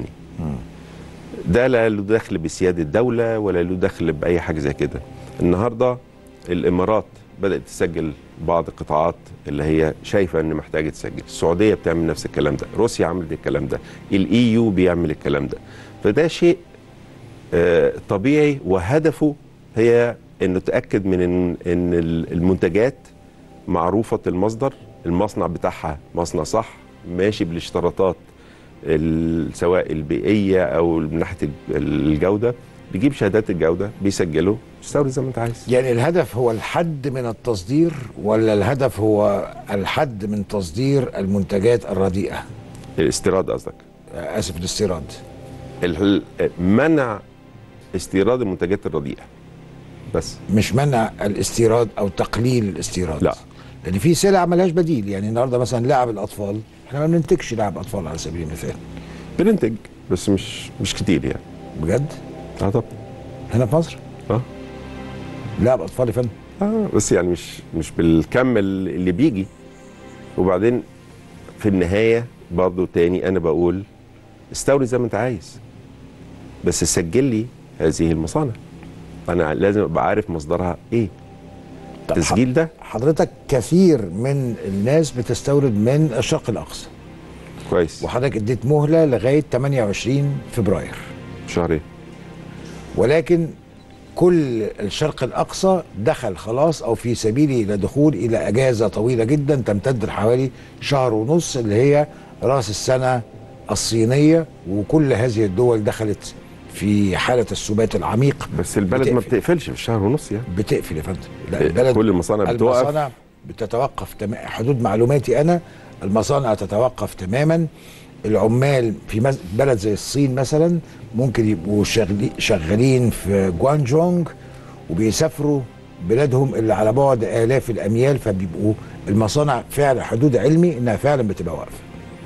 ده لا له دخل بسياده الدوله ولا له دخل باي حاجه زي كده النهارده الامارات بدات تسجل بعض القطاعات اللي هي شايفه ان محتاجه تسجل السعوديه بتعمل نفس الكلام ده روسيا عملت الكلام ده الاي يو بيعمل الكلام ده فده شيء آه، طبيعي وهدفه هي انه تاكد من ان إن المنتجات معروفه المصدر المصنع بتاعها مصنع صح ماشي بالاشتراطات ال- سواء البيئيه او من ناحيه الجوده بيجيب شهادات الجوده بيسجله يستورد زي ما انت عايز يعني الهدف هو الحد من التصدير ولا الهدف هو الحد من تصدير المنتجات الرديئه الاستيراد قصدك آه، اسف الاستيراد ال- منع استيراد المنتجات الرديئه بس مش منع الاستيراد او تقليل الاستيراد لا. لان في سلع ملهاش بديل يعني النهارده مثلا لعب الاطفال احنا ما بننتجش لعب اطفال على سبيل المثال بننتج بس مش مش كتير يعني بجد اه طب هنا في مصر اه لعب اطفال يا فندم اه بس يعني مش مش بالكم اللي بيجي وبعدين في النهايه برضو تاني انا بقول استورد زي ما انت عايز بس سجل لي هذه المصانع انا لازم ابقى عارف مصدرها ايه طب التسجيل ده حضرتك كثير من الناس بتستورد من الشرق الاقصى كويس وحضرتك اديت مهله لغايه 28 فبراير شهرين ولكن كل الشرق الاقصى دخل خلاص او في سبيله الى دخول الى اجازه طويله جدا تمتد لحوالي شهر ونص اللي هي راس السنه الصينيه وكل هذه الدول دخلت في حاله السبات العميق بس البلد ما بتقفل. بتقفلش في الشهر ونص يعني بتقفل يا فندم لا إيه، البلد كل المصانع بتوقف المصانع بتتوقف تم... حدود معلوماتي انا المصانع تتوقف تماما العمال في مز... بلد زي الصين مثلا ممكن يبقوا شغلي... شغالين في جوانجونج وبيسافروا بلادهم اللي على بعد الاف الاميال فبيبقوا المصانع فعلا حدود علمي انها فعلا بتبقى واقفه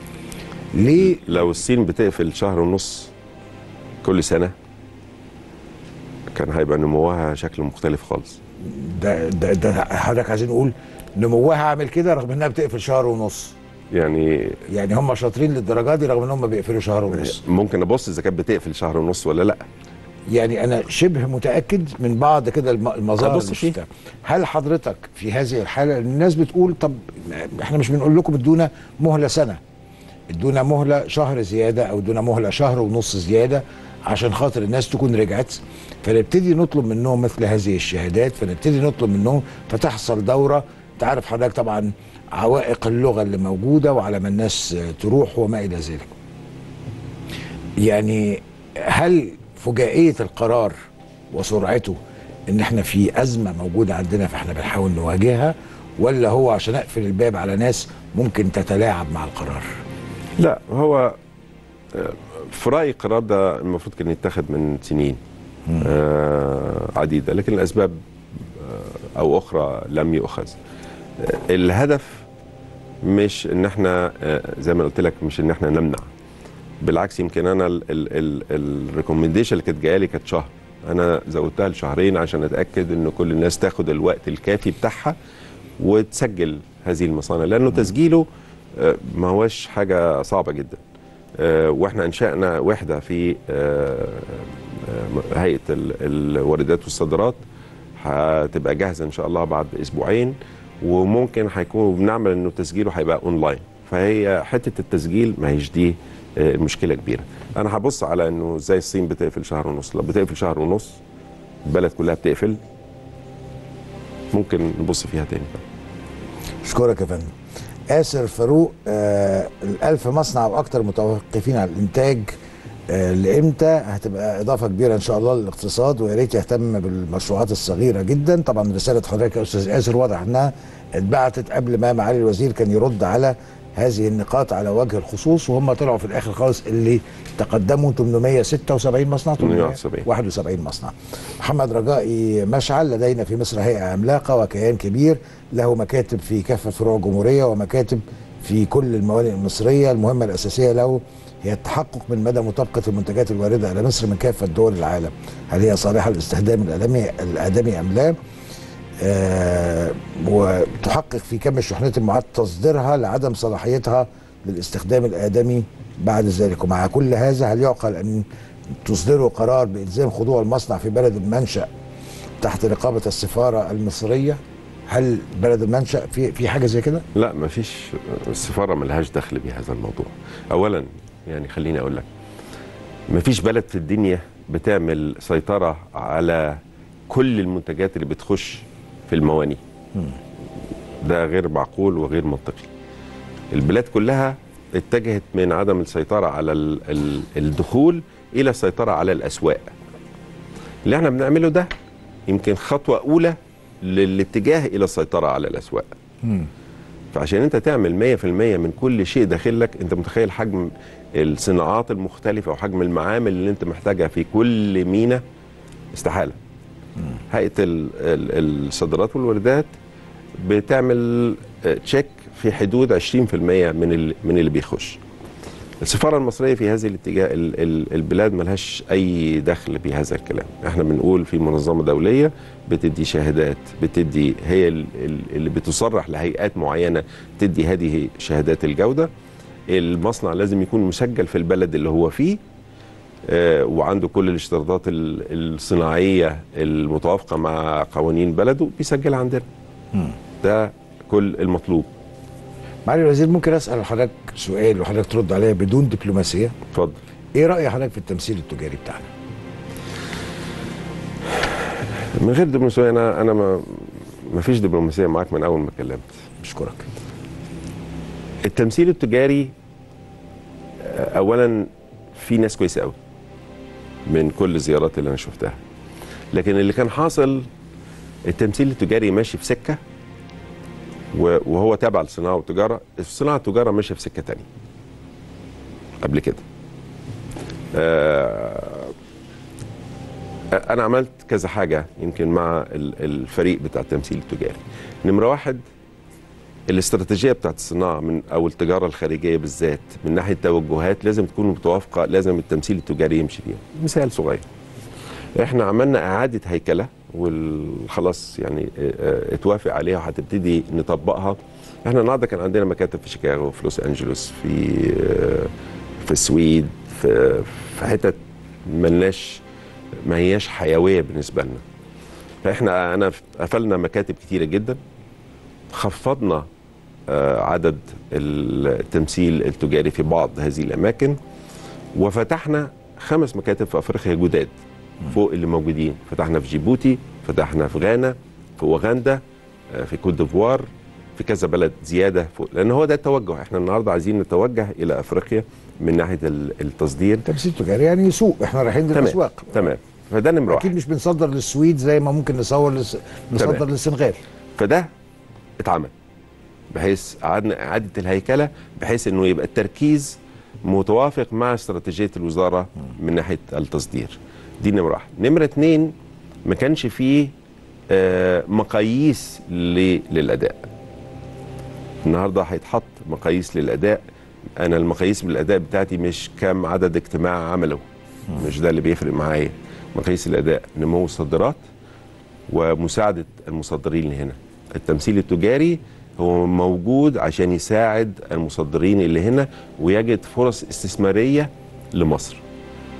ليه لو الصين بتقفل شهر ونص كل سنه كان هيبقى نموها شكل مختلف خالص ده ده, ده حضرتك عايزين نقول نموها عامل كده رغم انها بتقفل شهر ونص يعني يعني هم شاطرين للدرجه دي رغم ان هم بيقفلوا شهر ونص ممكن ابص اذا كانت بتقفل شهر ونص ولا لا يعني انا شبه متاكد من بعض كده الم- المظاهر هبص اللي فيه. شفتها هل حضرتك في هذه الحاله الناس بتقول طب احنا مش بنقول لكم ادونا مهله سنه ادونا مهله شهر زياده او ادونا مهله شهر ونص زياده عشان خاطر الناس تكون رجعت فنبتدي نطلب منهم مثل هذه الشهادات فنبتدي نطلب منهم فتحصل دوره تعرف حضرتك طبعا عوائق اللغه اللي موجوده وعلى ما الناس تروح وما الى ذلك يعني هل فجائيه القرار وسرعته ان احنا في ازمه موجوده عندنا فاحنا بنحاول نواجهها ولا هو عشان اقفل الباب على ناس ممكن تتلاعب مع القرار لا هو آه، في رايي القرار ده المفروض كان يتخذ من سنين آه عديده لكن الاسباب آه او اخرى لم يؤخذ آه الهدف مش ان احنا آه زي ما قلت لك مش ان احنا نمنع بالعكس يمكن انا الريكومنديشن اللي كانت جايه لي كانت شهر انا زودتها لشهرين عشان اتاكد ان كل الناس تاخد الوقت الكافي بتاعها وتسجل هذه المصانع لانه تسجيله آه، ما هوش حاجه صعبه جدا آه، واحنا انشانا وحده في آه، آه، هيئه ال- الواردات والصادرات هتبقى جاهزه ان شاء الله بعد اسبوعين وممكن هيكون بنعمل انه تسجيله هيبقى اونلاين فهي حته التسجيل ما هيش دي آه، مشكله كبيره انا هبص على انه زي الصين بتقفل شهر ونص لو بتقفل شهر ونص البلد كلها بتقفل ممكن نبص فيها تاني اشكرك يا فندم آسر فاروق آه الألف مصنع وأكثر متوقفين على الإنتاج آه لإمتى هتبقى إضافة كبيرة إن شاء الله للاقتصاد ويا ريت يهتم بالمشروعات الصغيرة جدا طبعا رسالة حضرتك يا أستاذ آسر واضح إنها اتبعتت قبل ما معالي الوزير كان يرد على هذه النقاط على وجه الخصوص وهم طلعوا في الآخر خالص اللي تقدموا 876 مصنع 871. 71 مصنع محمد رجائي مشعل لدينا في مصر هيئة عملاقة وكيان كبير له مكاتب في كافة فروع الجمهورية ومكاتب في كل الموانئ المصرية المهمة الأساسية له هي التحقق من مدى مطابقة المنتجات الواردة إلى مصر من كافة دول العالم هل هي صالحة للاستخدام الآدمي الآدمي أم لا آه وتحقق في كم الشحنات المعاد تصديرها لعدم صلاحيتها للاستخدام الآدمي بعد ذلك ومع كل هذا هل يعقل أن تصدروا قرار بإلزام خضوع المصنع في بلد المنشأ تحت رقابة السفارة المصرية هل بلد المنشأ في في حاجة زي كده؟ لا ما فيش السفاره ملهاش دخل بهذا الموضوع اولا يعني خليني اقول لك ما فيش بلد في الدنيا بتعمل سيطره على كل المنتجات اللي بتخش في المواني ده غير معقول وغير منطقي البلاد كلها اتجهت من عدم السيطره على ال ال الدخول الى السيطره على الاسواق اللي احنا بنعمله ده يمكن خطوه اولى للاتجاه الى السيطره على الاسواق فعشان انت تعمل 100% من كل شيء داخل لك انت متخيل حجم الصناعات المختلفه وحجم المعامل اللي انت محتاجها في كل مينا استحاله هيئه ال- ال- الصادرات والواردات بتعمل آه، تشيك في حدود 20% من ال- من اللي بيخش السفاره المصريه في هذه الاتجاه ال- ال- البلاد ملهاش اي دخل بهذا الكلام احنا بنقول في منظمه دوليه بتدي شهادات بتدي هي ال- ال- اللي بتصرح لهيئات معينه تدي هذه شهادات الجوده المصنع لازم يكون مسجل في البلد اللي هو فيه آه، وعنده كل الاشتراطات ال- الصناعيه المتوافقه مع قوانين بلده بيسجلها عندنا ده كل المطلوب معالي الوزير ممكن أسأل حضرتك سؤال وحضرتك ترد عليا بدون دبلوماسية اتفضل إيه رأي حضرتك في التمثيل التجاري بتاعنا؟ من غير دبلوماسيه انا انا ما ما فيش دبلوماسيه معاك من اول ما اتكلمت بشكرك التمثيل التجاري آه، اولا في ناس كويسه قوي من كل الزيارات اللي انا شفتها لكن اللي كان حاصل التمثيل التجاري ماشي في سكه و- وهو تابع للصناعه والتجاره الصناعه والتجاره ماشيه في سكه تانية قبل كده آه، انا عملت كذا حاجه يمكن مع ال- الفريق بتاع التمثيل التجاري نمره واحد الاستراتيجيه بتاعت الصناعه من او التجاره الخارجيه بالذات من ناحيه توجهات لازم تكون متوافقه لازم التمثيل التجاري يمشي فيها مثال صغير احنا عملنا اعاده هيكله وخلاص يعني اه، اه، اتوافق عليها وهتبتدي نطبقها احنا النهارده كان عندنا مكاتب في شيكاغو في لوس انجلوس في اه، في السويد في في حتت ملناش ما هياش حيويه بالنسبه لنا فاحنا انا قفلنا مكاتب كتيره جدا خفضنا آه، عدد التمثيل التجاري في بعض هذه الاماكن وفتحنا خمس مكاتب في افريقيا جداد فوق اللي موجودين فتحنا في جيبوتي فتحنا في غانا في اوغندا آه، في كوت ديفوار في كذا بلد زياده فوق لان هو ده التوجه احنا النهارده عايزين نتوجه الى افريقيا من ناحيه ال- التصدير تمثيل تجاري يعني سوق احنا رايحين تمام للأسواق تمام فده نمره أكيد واحد مش بنصدر للسويد زي ما ممكن نصور لس... نصدر تمام. للسنغال فده اتعمل بحيث قعدنا اعاده الهيكله بحيث انه يبقى التركيز متوافق مع استراتيجيه الوزاره من ناحيه التصدير دي نمره واحد نمره اتنين ما كانش فيه آه، مقاييس ل- للاداء النهارده هيتحط مقاييس للاداء انا المقاييس بالاداء بتاعتي مش كم عدد اجتماع عمله مش ده اللي بيفرق معايا مقاييس الاداء نمو الصادرات ومساعده المصدرين اللي هنا التمثيل التجاري هو موجود عشان يساعد المصدرين اللي هنا ويجد فرص استثماريه لمصر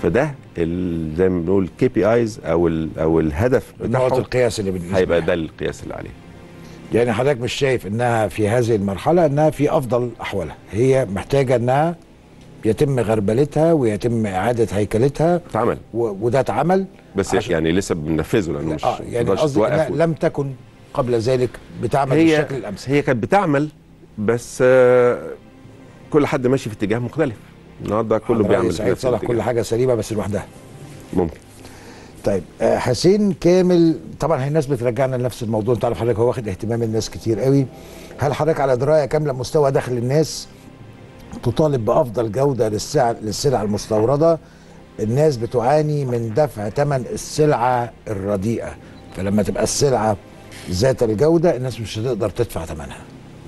فده ال- زي ما بنقول كي بي ايز او ال او الهدف نقط بتاعهم القياس اللي بنقيس هيبقى بيها. ده القياس اللي عليه يعني حضرتك مش شايف انها في هذه المرحله انها في افضل احوالها هي محتاجه انها يتم غربلتها ويتم اعاده هيكلتها اتعمل و- وده اتعمل بس عشان- يعني لسه بننفذه لانه مش اه يعني مقدرش قصدي توقف إنها و- لم تكن قبل ذلك بتعمل هي بالشكل الامثل هي كانت بتعمل بس آه، كل حد ماشي في اتجاه مختلف النهارده كله على رأي بيعمل في سعيد نفس صالح الاتجاه. كل حاجه سليمه بس لوحدها ممكن طيب آه، حسين كامل طبعا هي الناس بترجعنا لنفس الموضوع انت عارف حضرتك هو واخد اهتمام الناس كتير قوي هل حضرتك على درايه كامله مستوى دخل الناس تطالب بافضل جوده للسلع للسلع المستورده الناس بتعاني من دفع ثمن السلعه الرديئه فلما تبقى السلعه ذات الجوده الناس مش هتقدر تدفع ثمنها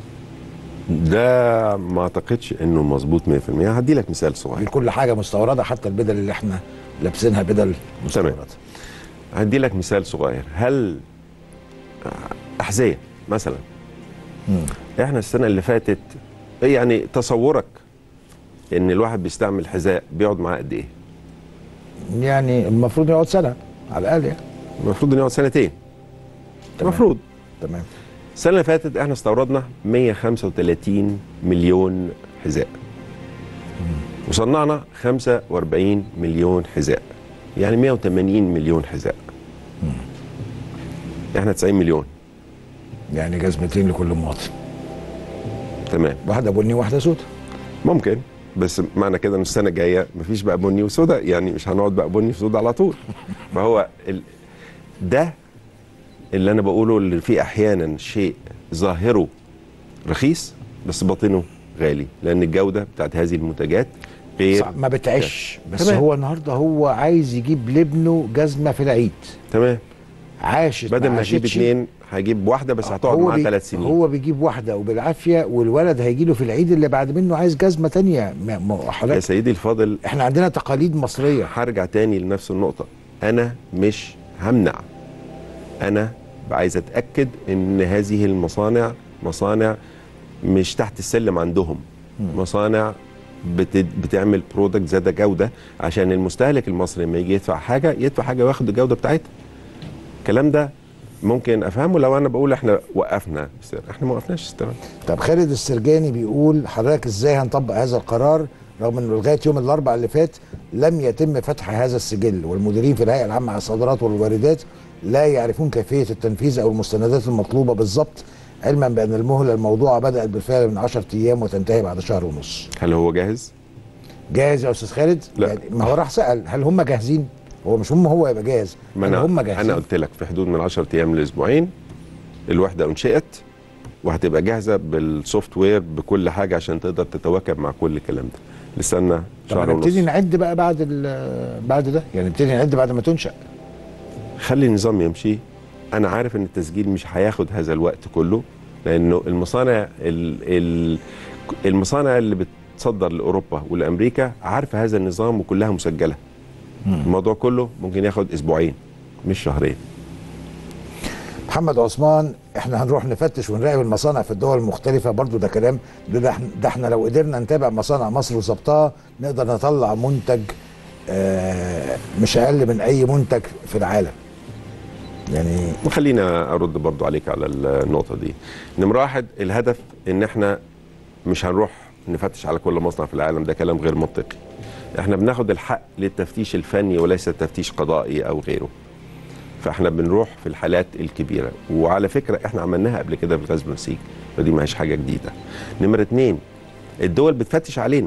ده ما اعتقدش انه مظبوط 100% هدي لك مثال دي صغير كل حاجه مستورده حتى البدل اللي احنا لابسينها بدل مستورده هدي لك مثال صغير هل احذيه مثلا مم. احنا السنه اللي فاتت يعني تصورك ان الواحد بيستعمل حذاء بيقعد معاه قد ايه يعني المفروض يقعد سنه على الاقل يعني المفروض انه يقعد سنتين تمام. المفروض تمام السنه اللي فاتت احنا استوردنا 135 مليون حذاء وصنعنا 45 مليون حذاء يعني 180 مليون حذاء احنا 90 مليون يعني جزمتين لكل مواطن تمام واحده بني وواحده سوداء ممكن بس معنى كده ان السنه الجايه مفيش بقى بني وسودا يعني مش هنقعد بقى بني وسودا على طول فهو ال... ده اللي انا بقوله اللي فيه احيانا شيء ظاهره رخيص بس باطنه غالي لان الجوده بتاعت هذه المنتجات غير صح، ما بتعيش بس تمام. هو النهارده هو عايز يجيب لابنه جزمه في العيد تمام عاشت بدل ما عاشتش. هيجيب اتنين هيجيب واحده بس هتقعد هو معاه بي- ثلاث سنين هو بيجيب واحده وبالعافيه والولد هيجي له في العيد اللي بعد منه عايز جزمه تانية ما- ما يا حضرتك سيدي الفاضل احنا عندنا تقاليد مصريه هرجع تاني لنفس النقطة أنا مش همنع أنا عايز أتأكد إن هذه المصانع مصانع مش تحت السلم عندهم مصانع بت... بتعمل برودكت ذات جودة عشان المستهلك المصري لما يجي يدفع حاجة يدفع حاجة وياخد الجودة بتاعتها الكلام ده ممكن افهمه لو انا بقول احنا وقفنا استيراد. احنا ما وقفناش استيراد طب خالد السرجاني بيقول حضرتك ازاي هنطبق هذا القرار رغم انه لغايه يوم الاربعاء اللي فات لم يتم فتح هذا السجل والمديرين في الهيئه العامه على الصادرات والواردات لا يعرفون كيفيه التنفيذ او المستندات المطلوبه بالضبط علما بان المهله الموضوعه بدات بالفعل من 10 ايام وتنتهي بعد شهر ونص هل هو جاهز؟ جاهز يا استاذ خالد لا. يعني ما هو راح سال هل هم جاهزين هو مش هم هو يبقى جاهز ما هل انا هم جاهزين انا قلت لك في حدود من 10 ايام لاسبوعين الوحده انشئت وهتبقى جاهزه بالسوفت وير بكل حاجه عشان تقدر تتواكب مع كل الكلام ده لسه طب شهر نبتدي ونص نعد بقى بعد ال- بعد ده يعني نبتدي نعد بعد ما تنشا خلي النظام يمشي انا عارف ان التسجيل مش هياخد هذا الوقت كله لانه المصانع ال ال المصانع اللي بتصدر لاوروبا ولامريكا عارفه هذا النظام وكلها مسجله الموضوع كله ممكن ياخد اسبوعين مش شهرين محمد عثمان احنا هنروح نفتش ونراقب المصانع في الدول المختلفه برضو ده كلام ده, ده, احنا- ده احنا لو قدرنا نتابع مصانع مصر وظبطها نقدر نطلع منتج آه مش اقل من اي منتج في العالم يعني خلينا ارد برضو عليك على النقطه دي نمره واحد الهدف ان احنا مش هنروح نفتش على كل مصنع في العالم ده كلام غير منطقي احنا بناخد الحق للتفتيش الفني وليس تفتيش قضائي او غيره فاحنا بنروح في الحالات الكبيره وعلى فكره احنا عملناها قبل كده في غاز بنسيج فدي ما هيش حاجه جديده نمره اتنين الدول بتفتش علينا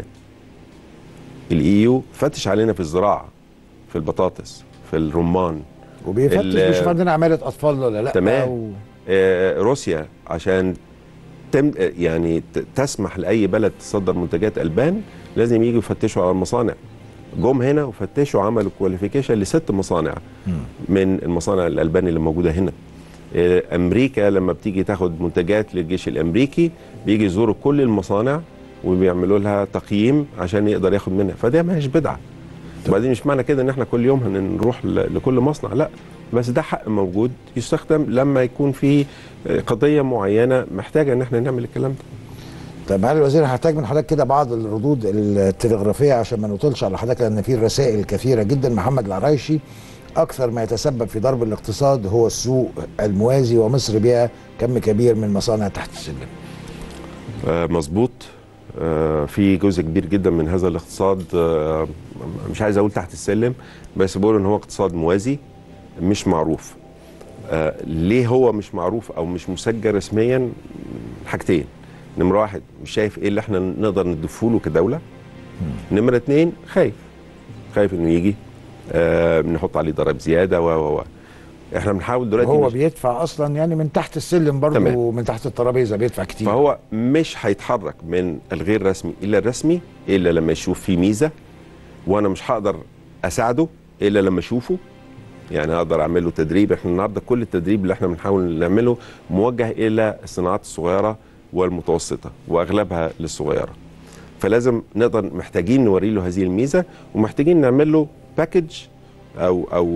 الايو فتش علينا في الزراعه في البطاطس في الرمان وبيفتش ال- بيشوف عندنا عماله اطفال ولا لا تمام. و... آه، روسيا عشان تم آه، يعني ت- تسمح لاي بلد تصدر منتجات البان لازم يجوا يفتشوا على المصانع جم هنا وفتشوا عملوا كواليفيكيشن لست مصانع من المصانع الالبان اللي موجوده هنا آه، امريكا لما بتيجي تاخد منتجات للجيش الامريكي بيجي يزوروا كل المصانع وبيعملوا لها تقييم عشان يقدر ياخد منها فده ما هيش بدعه وبعدين مش معنى كده ان احنا كل يوم هنروح ل- لكل مصنع لا بس ده حق موجود يستخدم لما يكون في قضيه معينه محتاجه ان احنا نعمل الكلام ده طيب معالي الوزير هحتاج من حضرتك كده بعض الردود التلغرافيه عشان ما نطولش على حضرتك لان في رسائل كثيره جدا محمد العرايشي اكثر ما يتسبب في ضرب الاقتصاد هو السوق الموازي ومصر بها كم كبير من مصانع تحت السلم آه، مظبوط آه، في جزء كبير جدا من هذا الاقتصاد آه، مش عايز اقول تحت السلم بس بقول ان هو اقتصاد موازي مش معروف آه، ليه هو مش معروف او مش مسجل رسميا حاجتين نمره واحد مش شايف ايه اللي احنا نقدر نضيفه له كدوله نمره اتنين خايف خايف انه يجي آه نحط عليه ضرائب زياده و و و احنا بنحاول دلوقتي هو مش- بيدفع اصلا يعني من تحت السلم برضه تمام. من تحت الترابيزه بيدفع كتير فهو مش هيتحرك من الغير رسمي الى الرسمي الا لما يشوف فيه ميزه وانا مش هقدر اساعده الا لما اشوفه يعني اقدر اعمل له تدريب احنا النهارده كل التدريب اللي احنا بنحاول نعمله موجه الى الصناعات الصغيره والمتوسطه واغلبها للصغيره فلازم نقدر محتاجين نوري له هذه الميزه ومحتاجين نعمل له باكج او او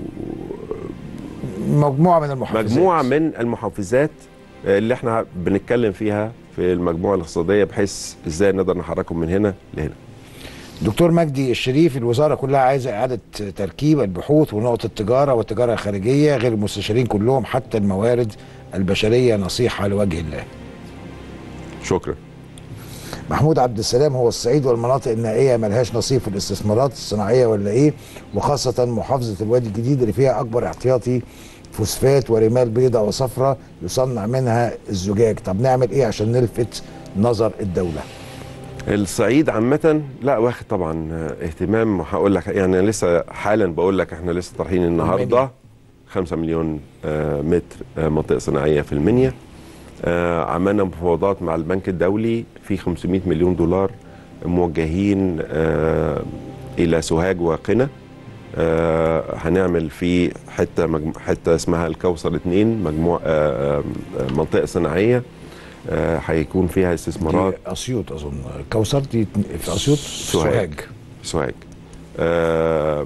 مجموعه من المحافظات مجموعه من المحفزات اللي احنا بنتكلم فيها في المجموعه الاقتصاديه بحيث ازاي نقدر نحركهم من هنا لهنا دكتور مجدي الشريف الوزاره كلها عايزه اعاده تركيب البحوث ونقط التجاره والتجاره الخارجيه غير المستشارين كلهم حتى الموارد البشريه نصيحه لوجه الله شكرا محمود عبد السلام هو الصعيد والمناطق النائيه ملهاش نصيب في الاستثمارات الصناعيه ولا ايه وخاصه محافظه الوادي الجديد اللي فيها اكبر احتياطي فوسفات ورمال بيضاء وصفراء يصنع منها الزجاج طب نعمل ايه عشان نلفت نظر الدوله الصعيد عامة لا واخد طبعا اهتمام وهقول لك يعني لسه حالا بقول لك احنا لسه طرحين النهارده 5 مليون آه، متر آه، منطقة صناعية في المنيا آه، عملنا مفاوضات مع البنك الدولي في 500 مليون دولار موجهين آه، إلى سوهاج وقنا آه، هنعمل في حتة مجمو... حتة اسمها الكوثر 2 مجموعة آه، آه، منطقة صناعية آه، هيكون فيها استثمارات دي اسيوط اظن كوثر دي في اسيوط سوهاج سوهاج آه،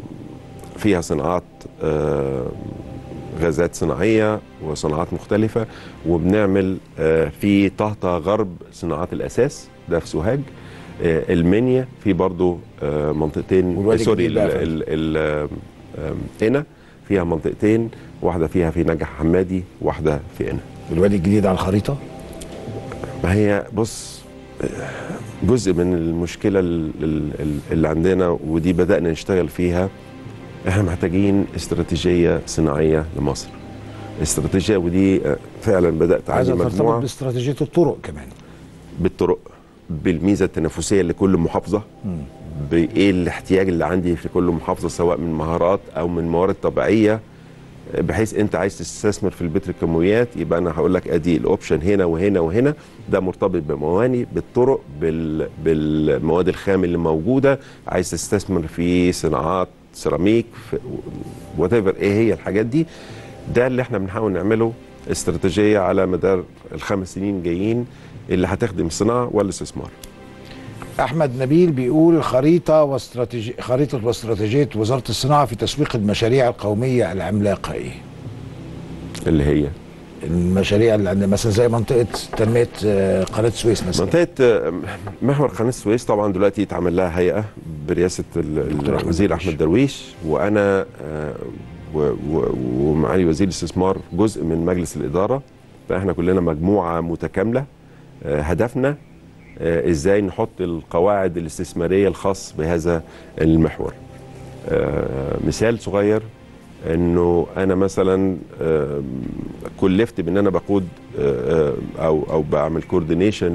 فيها صناعات آه، غازات صناعية وصناعات مختلفة وبنعمل آه، في طهطا غرب صناعات الأساس ده في سوهاج آه، المنيا في برضو آه، منطقتين والوادي سوري الجديد بقى ال- ال- ال- آم، قنا فيها منطقتين واحدة فيها في نجح حمادي واحدة في قنا الوادي الجديد على الخريطه ما هي بص جزء من المشكلة ال- ال- ال- اللي عندنا ودي بدأنا نشتغل فيها احنا محتاجين استراتيجية صناعية لمصر استراتيجية ودي فعلا بدأت عايزه عندي ترتبط مجموعة باستراتيجيه الطرق كمان بالطرق بالميزة التنافسية لكل محافظة بايه الاحتياج اللي عندي في كل محافظة سواء من مهارات او من موارد طبيعية بحيث انت عايز تستثمر في البتروكيماويات يبقى انا هقول لك ادي الاوبشن هنا وهنا وهنا ده مرتبط بمواني بالطرق بال بالمواد الخام اللي موجوده عايز تستثمر في صناعات سيراميك وات ايفر ايه هي الحاجات دي ده اللي احنا بنحاول نعمله استراتيجيه على مدار الخمس سنين جايين اللي هتخدم الصناعه والاستثمار احمد نبيل بيقول خريطه واستراتيجي خريطه واستراتيجيه وزاره الصناعه في تسويق المشاريع القوميه العملاقه ايه اللي هي المشاريع اللي عندنا مثلا زي منطقه تنميه آه، قناه السويس مثلا منطقه آه، محور قناه السويس طبعا دلوقتي اتعمل لها هيئه برئاسه ال- دكتور أحمد الوزير درويش. احمد درويش وانا آه، و- و- ومعالي وزير الاستثمار جزء من مجلس الاداره فاحنا كلنا مجموعه متكامله آه، هدفنا آه، ازاي نحط القواعد الاستثماريه الخاص بهذا المحور آه، مثال صغير انه انا مثلا آم، كلفت بان انا بقود آه، آه، او او بعمل كوردينيشن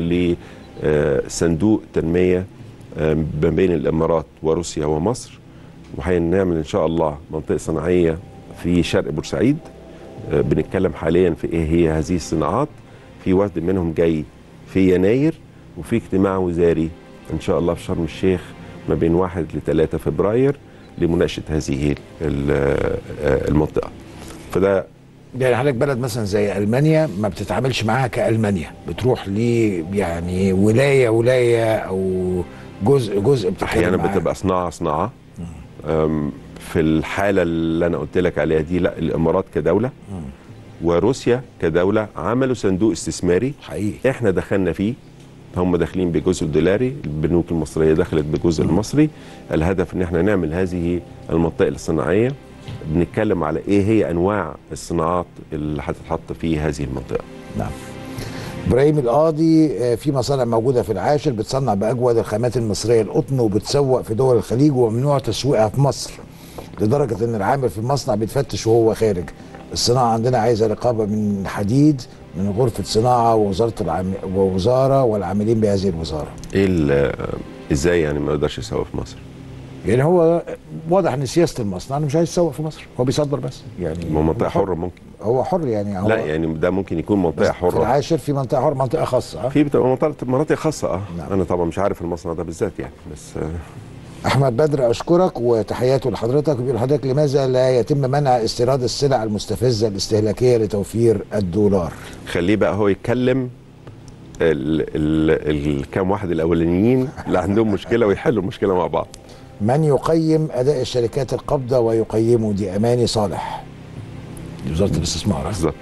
لصندوق تنميه آم، ما بين الامارات وروسيا ومصر وهنعمل ان شاء الله منطقه صناعيه في شرق بورسعيد آه، بنتكلم حاليا في ايه هي هذه الصناعات في وفد منهم جاي في يناير وفي اجتماع وزاري ان شاء الله في شرم الشيخ ما بين 1 ل 3 فبراير لمناقشه هذه ال- آه، المنطقه فده يعني حضرتك بلد مثلا زي المانيا ما بتتعاملش معاها كالمانيا بتروح ل يعني ولايه ولايه او جزء جزء بتتكلم احيانا معاها. بتبقى صناعه صناعه أم، في الحاله اللي انا قلت لك عليها دي لا الامارات كدوله وروسيا كدوله عملوا صندوق استثماري حقيقي احنا دخلنا فيه هم داخلين بجزء دولاري البنوك المصريه دخلت بجزء المصري الهدف ان احنا نعمل هذه المنطقه الصناعيه بنتكلم على ايه هي انواع الصناعات اللي هتتحط في هذه المنطقه نعم ابراهيم القاضي آه، في مصانع موجوده في العاشر بتصنع باجود الخامات المصريه القطن وبتسوق في دول الخليج وممنوع تسويقها في مصر لدرجه ان العامل في المصنع بيتفتش وهو خارج الصناعه عندنا عايزه رقابه من حديد من غرفه صناعه ووزاره العام ووزاره والعاملين بهذه الوزاره ايه ال- ازاي يعني ما يقدرش يسوق في مصر يعني هو واضح ان سياسه المصنع انه مش عايز يسوق في مصر هو بيصدر بس يعني ما منطقه هو حر. حره ممكن هو حر يعني هو لا يعني ده ممكن يكون منطقه في حره العاشر في منطقه حره منطقه خاصه ها؟ في بتبقى منطقه مناطق خاصه اه نعم. انا طبعا مش عارف المصنع ده بالذات يعني بس آه احمد بدر اشكرك وتحياته لحضرتك وبيقول حضرتك لماذا لا يتم منع استيراد السلع المستفزه الاستهلاكيه لتوفير الدولار خليه بقى هو يتكلم ال ال الكام واحد الاولانيين اللي عندهم مشكله ويحلوا المشكله مع بعض من يقيم اداء الشركات القابضه ويقيمه دي اماني صالح دي وزاره الاستثمار ها؟ بالظبط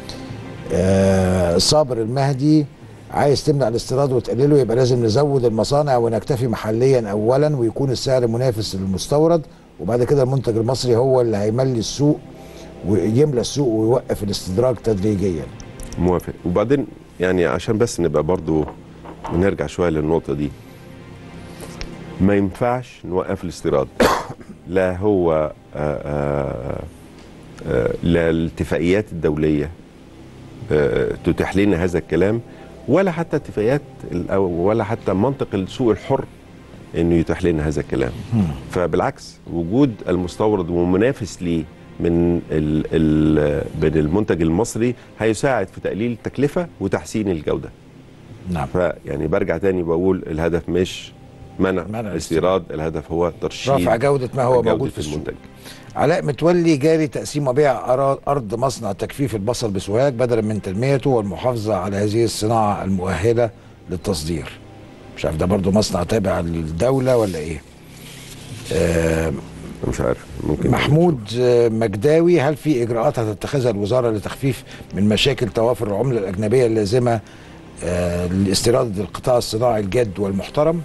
آه صابر المهدي عايز تمنع الاستيراد وتقلله يبقى لازم نزود المصانع ونكتفي محليا اولا ويكون السعر منافس للمستورد وبعد كده المنتج المصري هو اللي هيملي السوق ويملى السوق ويوقف الاستدراج تدريجيا موافق وبعدين يعني عشان بس نبقى برضو نرجع شويه للنقطه دي ما ينفعش نوقف الاستيراد لا هو آه، آه، آه، لا الاتفاقيات الدوليه آه، تتيح لنا هذا الكلام ولا حتى اتفاقيات ال- أو ولا حتى منطق السوق الحر انه يتيح لنا هذا الكلام فبالعكس وجود المستورد ومنافس ليه من ال ال من المنتج المصري هيساعد في تقليل التكلفه وتحسين الجوده نعم فيعني برجع تاني بقول الهدف مش منع, منع منع الاستيراد الهدف هو ترشيد رفع جودة ما هو جودة موجود في السوق. المنتج علاء متولي جاري تقسيم وبيع أرا- أرض مصنع تجفيف البصل بسوهاج بدلا من تنميته والمحافظة على هذه الصناعة المؤهلة للتصدير مش عارف ده برضو مصنع تابع للدولة ولا إيه آه مش عارف ممكن محمود آه، مجداوي هل في إجراءات هتتخذها الوزارة لتخفيف من مشاكل توافر العملة الأجنبية اللازمة آه لاستيراد القطاع الصناعي الجاد والمحترم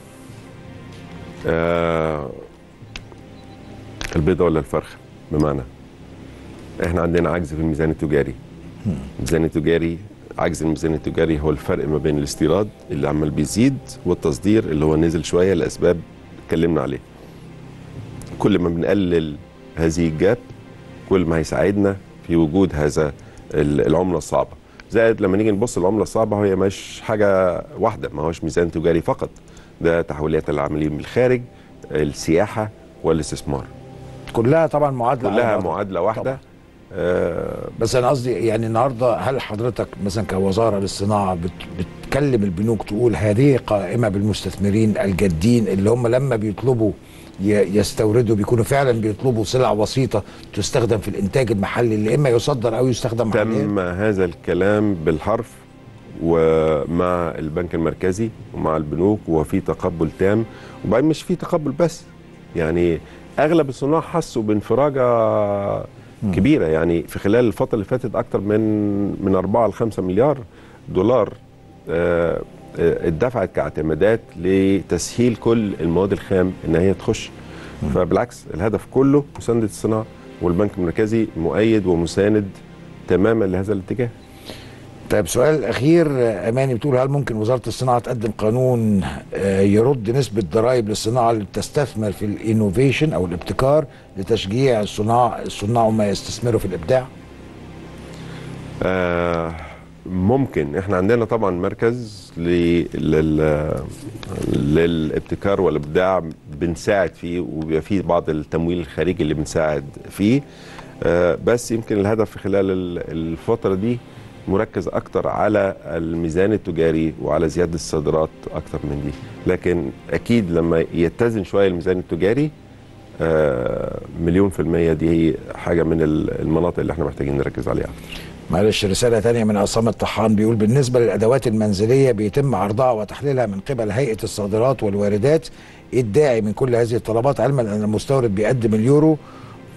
آه البيضة ولا الفرخة بمعنى احنا عندنا عجز في الميزان التجاري الميزان التجاري عجز الميزان التجاري هو الفرق ما بين الاستيراد اللي عمال بيزيد والتصدير اللي هو نزل شوية لأسباب اتكلمنا عليه كل ما بنقلل هذه الجاب كل ما هيساعدنا في وجود هذا ال- العملة الصعبة زائد لما نيجي نبص العملة الصعبة هي مش حاجة واحدة ما هوش ميزان تجاري فقط ده تحويلات العاملين بالخارج السياحة والاستثمار كلها طبعا معادلة على كلها بعضها. معادلة واحدة طبعاً. آه بس انا قصدي يعني النهارده هل حضرتك مثلا كوزاره للصناعه بت بتكلم البنوك تقول هذه قائمه بالمستثمرين الجادين اللي هم لما بيطلبوا ي- يستوردوا بيكونوا فعلا بيطلبوا سلع وسيطه تستخدم في الانتاج المحلي اللي اما يصدر او يستخدم محليا تم هذا الكلام بالحرف ومع البنك المركزي ومع البنوك وفي تقبل تام وبعدين مش في تقبل بس يعني اغلب الصناع حسوا بانفراجه كبيره يعني في خلال الفتره اللي فاتت اكتر من من 4 ل 5 مليار دولار آه، آه، اتدفعت كاعتمادات لتسهيل كل المواد الخام ان هي تخش فبالعكس الهدف كله مسانده الصناعه والبنك المركزي مؤيد ومساند تماما لهذا الاتجاه طيب سؤال الاخير آه، اماني بتقول هل ممكن وزاره الصناعه تقدم قانون آه، يرد نسبه ضرائب للصناعه اللي بتستثمر في الانوفيشن او الابتكار لتشجيع الصناع الصناع ما يستثمروا في الابداع آه ممكن احنا عندنا طبعا مركز ل- لل للابتكار والابداع بنساعد فيه وبيبقى فيه بعض التمويل الخارجي اللي بنساعد فيه آه بس يمكن الهدف في خلال ال- الفتره دي مركز اكتر على الميزان التجاري وعلى زياده الصادرات اكتر من دي لكن اكيد لما يتزن شويه الميزان التجاري آه مليون في المية دي هي حاجة من ال- المناطق اللي احنا محتاجين نركز عليها معلش رسالة تانية من عصام الطحان بيقول بالنسبة للأدوات المنزلية بيتم عرضها وتحليلها من قبل هيئة الصادرات والواردات إيه الداعي من كل هذه الطلبات علما أن المستورد بيقدم اليورو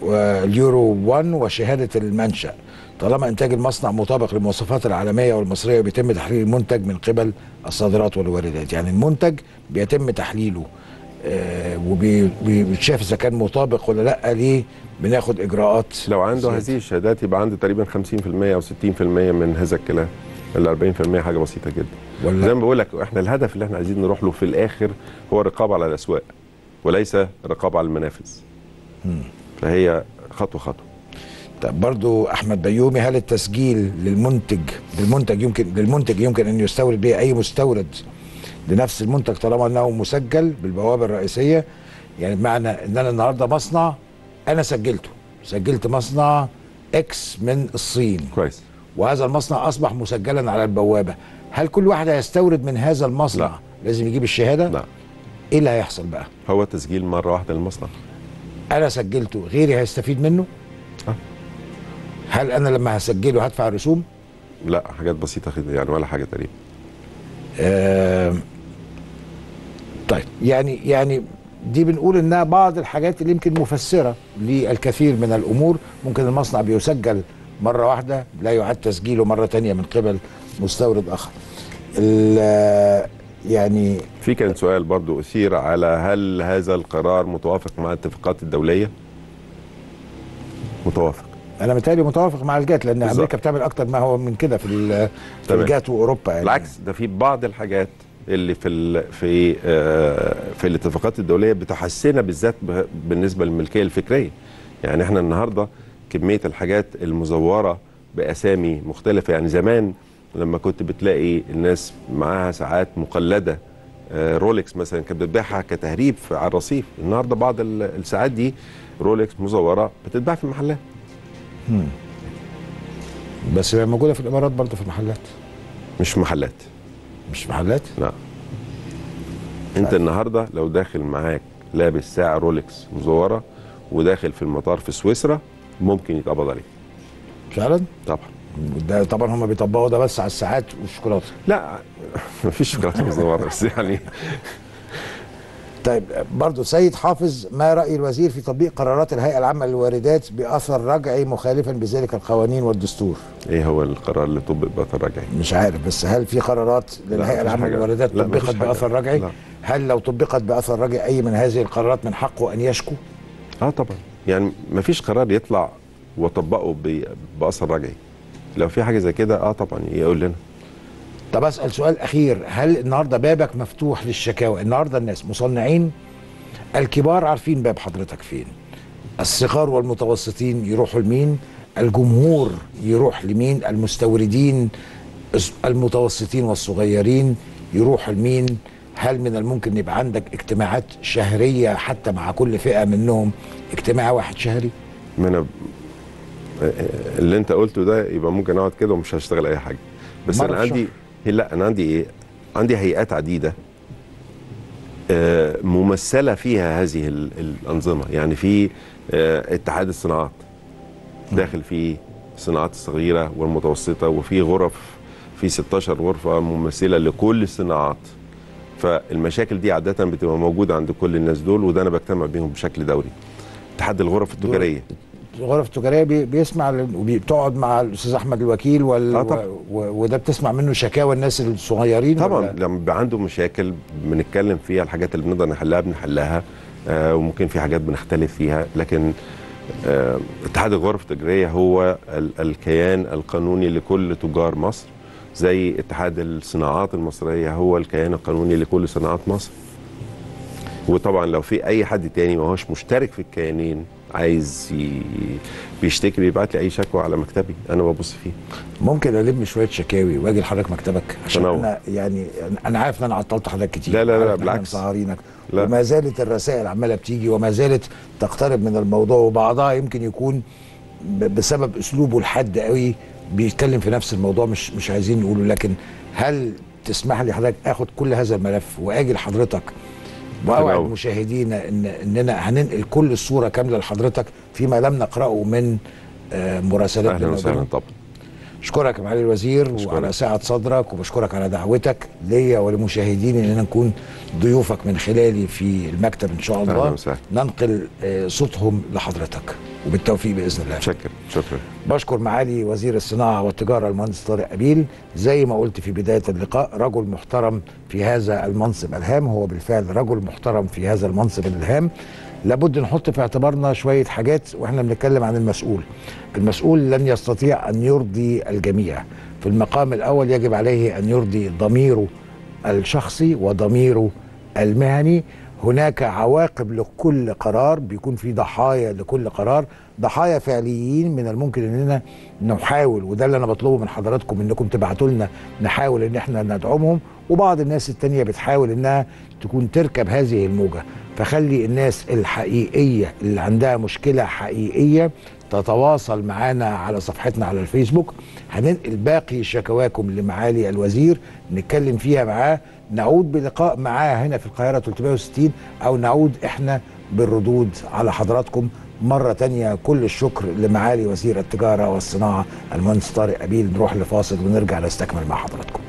واليورو 1 وشهاده المنشا طالما انتاج المصنع مطابق للمواصفات العالميه والمصريه وبيتم تحليل المنتج من قبل الصادرات والواردات يعني المنتج بيتم تحليله آه، وبيتشاف اذا كان مطابق ولا لا ليه بناخد اجراءات لو عنده زيادة. هذه الشهادات يبقى عنده تقريبا 50% او 60% من هذا الكلام ال 40% حاجه بسيطه جدا ولا زي ما بقول لك احنا الهدف اللي احنا عايزين نروح له في الاخر هو الرقابه على الاسواق وليس الرقابه على المنافذ فهي خطوه خطوه طب برضو احمد بيومي هل التسجيل للمنتج للمنتج يمكن للمنتج يمكن ان يستورد به اي مستورد لنفس المنتج طالما انه مسجل بالبوابه الرئيسيه يعني بمعنى ان انا النهارده مصنع انا سجلته سجلت مصنع اكس من الصين كويس وهذا المصنع اصبح مسجلا على البوابه هل كل واحد هيستورد من هذا المصنع لا. لازم يجيب الشهاده لا ايه اللي هيحصل بقى هو تسجيل مره واحده للمصنع انا سجلته غيري هيستفيد منه آه. هل انا لما هسجله هدفع رسوم لا حاجات بسيطه كده يعني ولا حاجه تقريبا آم، طيب يعني يعني دي بنقول انها بعض الحاجات اللي يمكن مفسره للكثير من الامور ممكن المصنع بيسجل مره واحده لا يعاد تسجيله مره تانية من قبل مستورد اخر ال- يعني في كان سؤال برضو اثير على هل هذا القرار متوافق مع الاتفاقات الدوليه متوافق انا متهيألي متوافق مع الجات لان بالظبط. امريكا بتعمل اكتر ما هو من كده في ال- في تمام. الجات واوروبا يعني بالعكس ده في بعض الحاجات اللي في ال في آه في الاتفاقات الدوليه بتحسنها بالذات ب- بالنسبه للملكيه الفكريه يعني احنا النهارده كميه الحاجات المزوره باسامي مختلفه يعني زمان لما كنت بتلاقي الناس معاها ساعات مقلده آه رولكس مثلا كانت بتبيعها كتهريب في- على الرصيف النهارده بعض ال- الساعات دي رولكس مزوره بتتباع في المحلات بس هي موجوده في الامارات برضه في المحلات مش في محلات مش محلات لا انت النهارده لو داخل معاك لابس ساعه رولكس مزوره وداخل في المطار في سويسرا ممكن يتقبض عليك فعلا طبعا ده طبعا هم بيطبقوا ده بس على الساعات والشوكولاته لا مفيش شوكولاته مزوره بس يعني طيب برضو سيد حافظ ما رأي الوزير في تطبيق قرارات الهيئة العامة للواردات بأثر رجعي مخالفا بذلك القوانين والدستور ايه هو القرار اللي طبق بأثر رجعي مش عارف بس هل في قرارات للهيئة مفيش العامة حاجة. للواردات لا، طبقت مفيش حاجة. بأثر رجعي لا. هل لو طبقت بأثر رجعي أي من هذه القرارات من حقه أن يشكو اه طبعا يعني مفيش قرار يطلع وطبقه ب- باثر رجعي لو في حاجه زي كده اه طبعا يقول لنا طب أسأل سؤال أخير هل النهاردة بابك مفتوح للشكاوى النهاردة الناس مصنعين الكبار عارفين باب حضرتك فين الصغار والمتوسطين يروحوا لمين الجمهور يروح لمين المستوردين المتوسطين والصغيرين يروحوا لمين هل من الممكن يبقى عندك اجتماعات شهرية حتى مع كل فئة منهم اجتماع واحد شهري ما انا اللي انت قلته ده يبقى ممكن اقعد كده ومش هشتغل اي حاجه بس مرة انا في عندي هي لا انا عندي ايه عندي هيئات عديده آه، ممثله فيها هذه ال- الانظمه يعني في آه، اتحاد الصناعات داخل فيه الصناعات الصغيره والمتوسطه وفي غرف في 16 غرفه ممثله لكل الصناعات فالمشاكل دي عاده بتبقى موجوده عند كل الناس دول وده انا بجتمع بيهم بشكل دوري اتحاد الغرف التجاريه الغرف التجارية بي- بيسمع ل- وبتقعد مع الأستاذ أحمد الوكيل وال... آه طبعا. و... وده بتسمع منه شكاوى الناس الصغيرين طبعا ولا؟ لما بيبقى عنده مشاكل بنتكلم فيها الحاجات اللي بنقدر نحلها بنحلها آه وممكن في حاجات بنختلف فيها لكن آه اتحاد الغرف التجاريه هو ال الكيان القانوني لكل تجار مصر زي اتحاد الصناعات المصريه هو الكيان القانوني لكل صناعات مصر وطبعا لو في اي حد تاني ما هوش مشترك في الكيانين عايز ي... بيشتكي بيبعت لي اي شكوى على مكتبي انا ببص فيه ممكن الم شويه شكاوي واجي لحضرتك مكتبك عشان تنور. انا يعني انا عارف ان انا عطلت حضرتك كتير لا، لا، لا، عارف إن إحنا بالعكس. مسهرينك لا. وما زالت الرسائل عماله بتيجي وما زالت تقترب من الموضوع وبعضها يمكن يكون ب- بسبب اسلوبه الحاد قوي بيتكلم في نفس الموضوع مش مش عايزين نقوله لكن هل تسمح لي حضرتك اخد كل هذا الملف واجي لحضرتك واوعد تنور. مشاهدينا ان اننا هننقل كل الصوره كامله لحضرتك فيما لم نقراه من آه، مراسلات اهلا بيننا وسهلا وبينهم. طبعا اشكرك يا معالي الوزير أشكرك. وعلى سعه صدرك وبشكرك على دعوتك ليا ولمشاهديني اننا نكون ضيوفك من خلالي في المكتب ان شاء أهلا الله وسهلا. ننقل آه، صوتهم لحضرتك وبالتوفيق باذن الله شكرا شكرا بشكر معالي وزير الصناعة والتجارة المهندس طارق أبيل زي ما قلت في بداية اللقاء رجل محترم في هذا المنصب الهام هو بالفعل رجل محترم في هذا المنصب الهام لابد نحط في اعتبارنا شوية حاجات واحنا بنتكلم عن المسؤول المسؤول لن يستطيع أن يرضي الجميع في المقام الأول يجب عليه أن يرضي ضميره الشخصي وضميره المهني هناك عواقب لكل قرار بيكون في ضحايا لكل قرار ضحايا فعليين من الممكن اننا نحاول وده اللي انا بطلبه من حضراتكم انكم تبعتوا لنا نحاول ان احنا ندعمهم وبعض الناس التانية بتحاول انها تكون تركب هذه الموجة فخلي الناس الحقيقية اللي عندها مشكلة حقيقية تتواصل معنا على صفحتنا على الفيسبوك هننقل باقي شكواكم لمعالي الوزير نتكلم فيها معاه نعود بلقاء معاه هنا في القاهرة 360 أو نعود إحنا بالردود على حضراتكم مرة تانية كل الشكر لمعالي وزير التجارة والصناعة المهندس طارق أبيل نروح لفاصل ونرجع نستكمل مع حضراتكم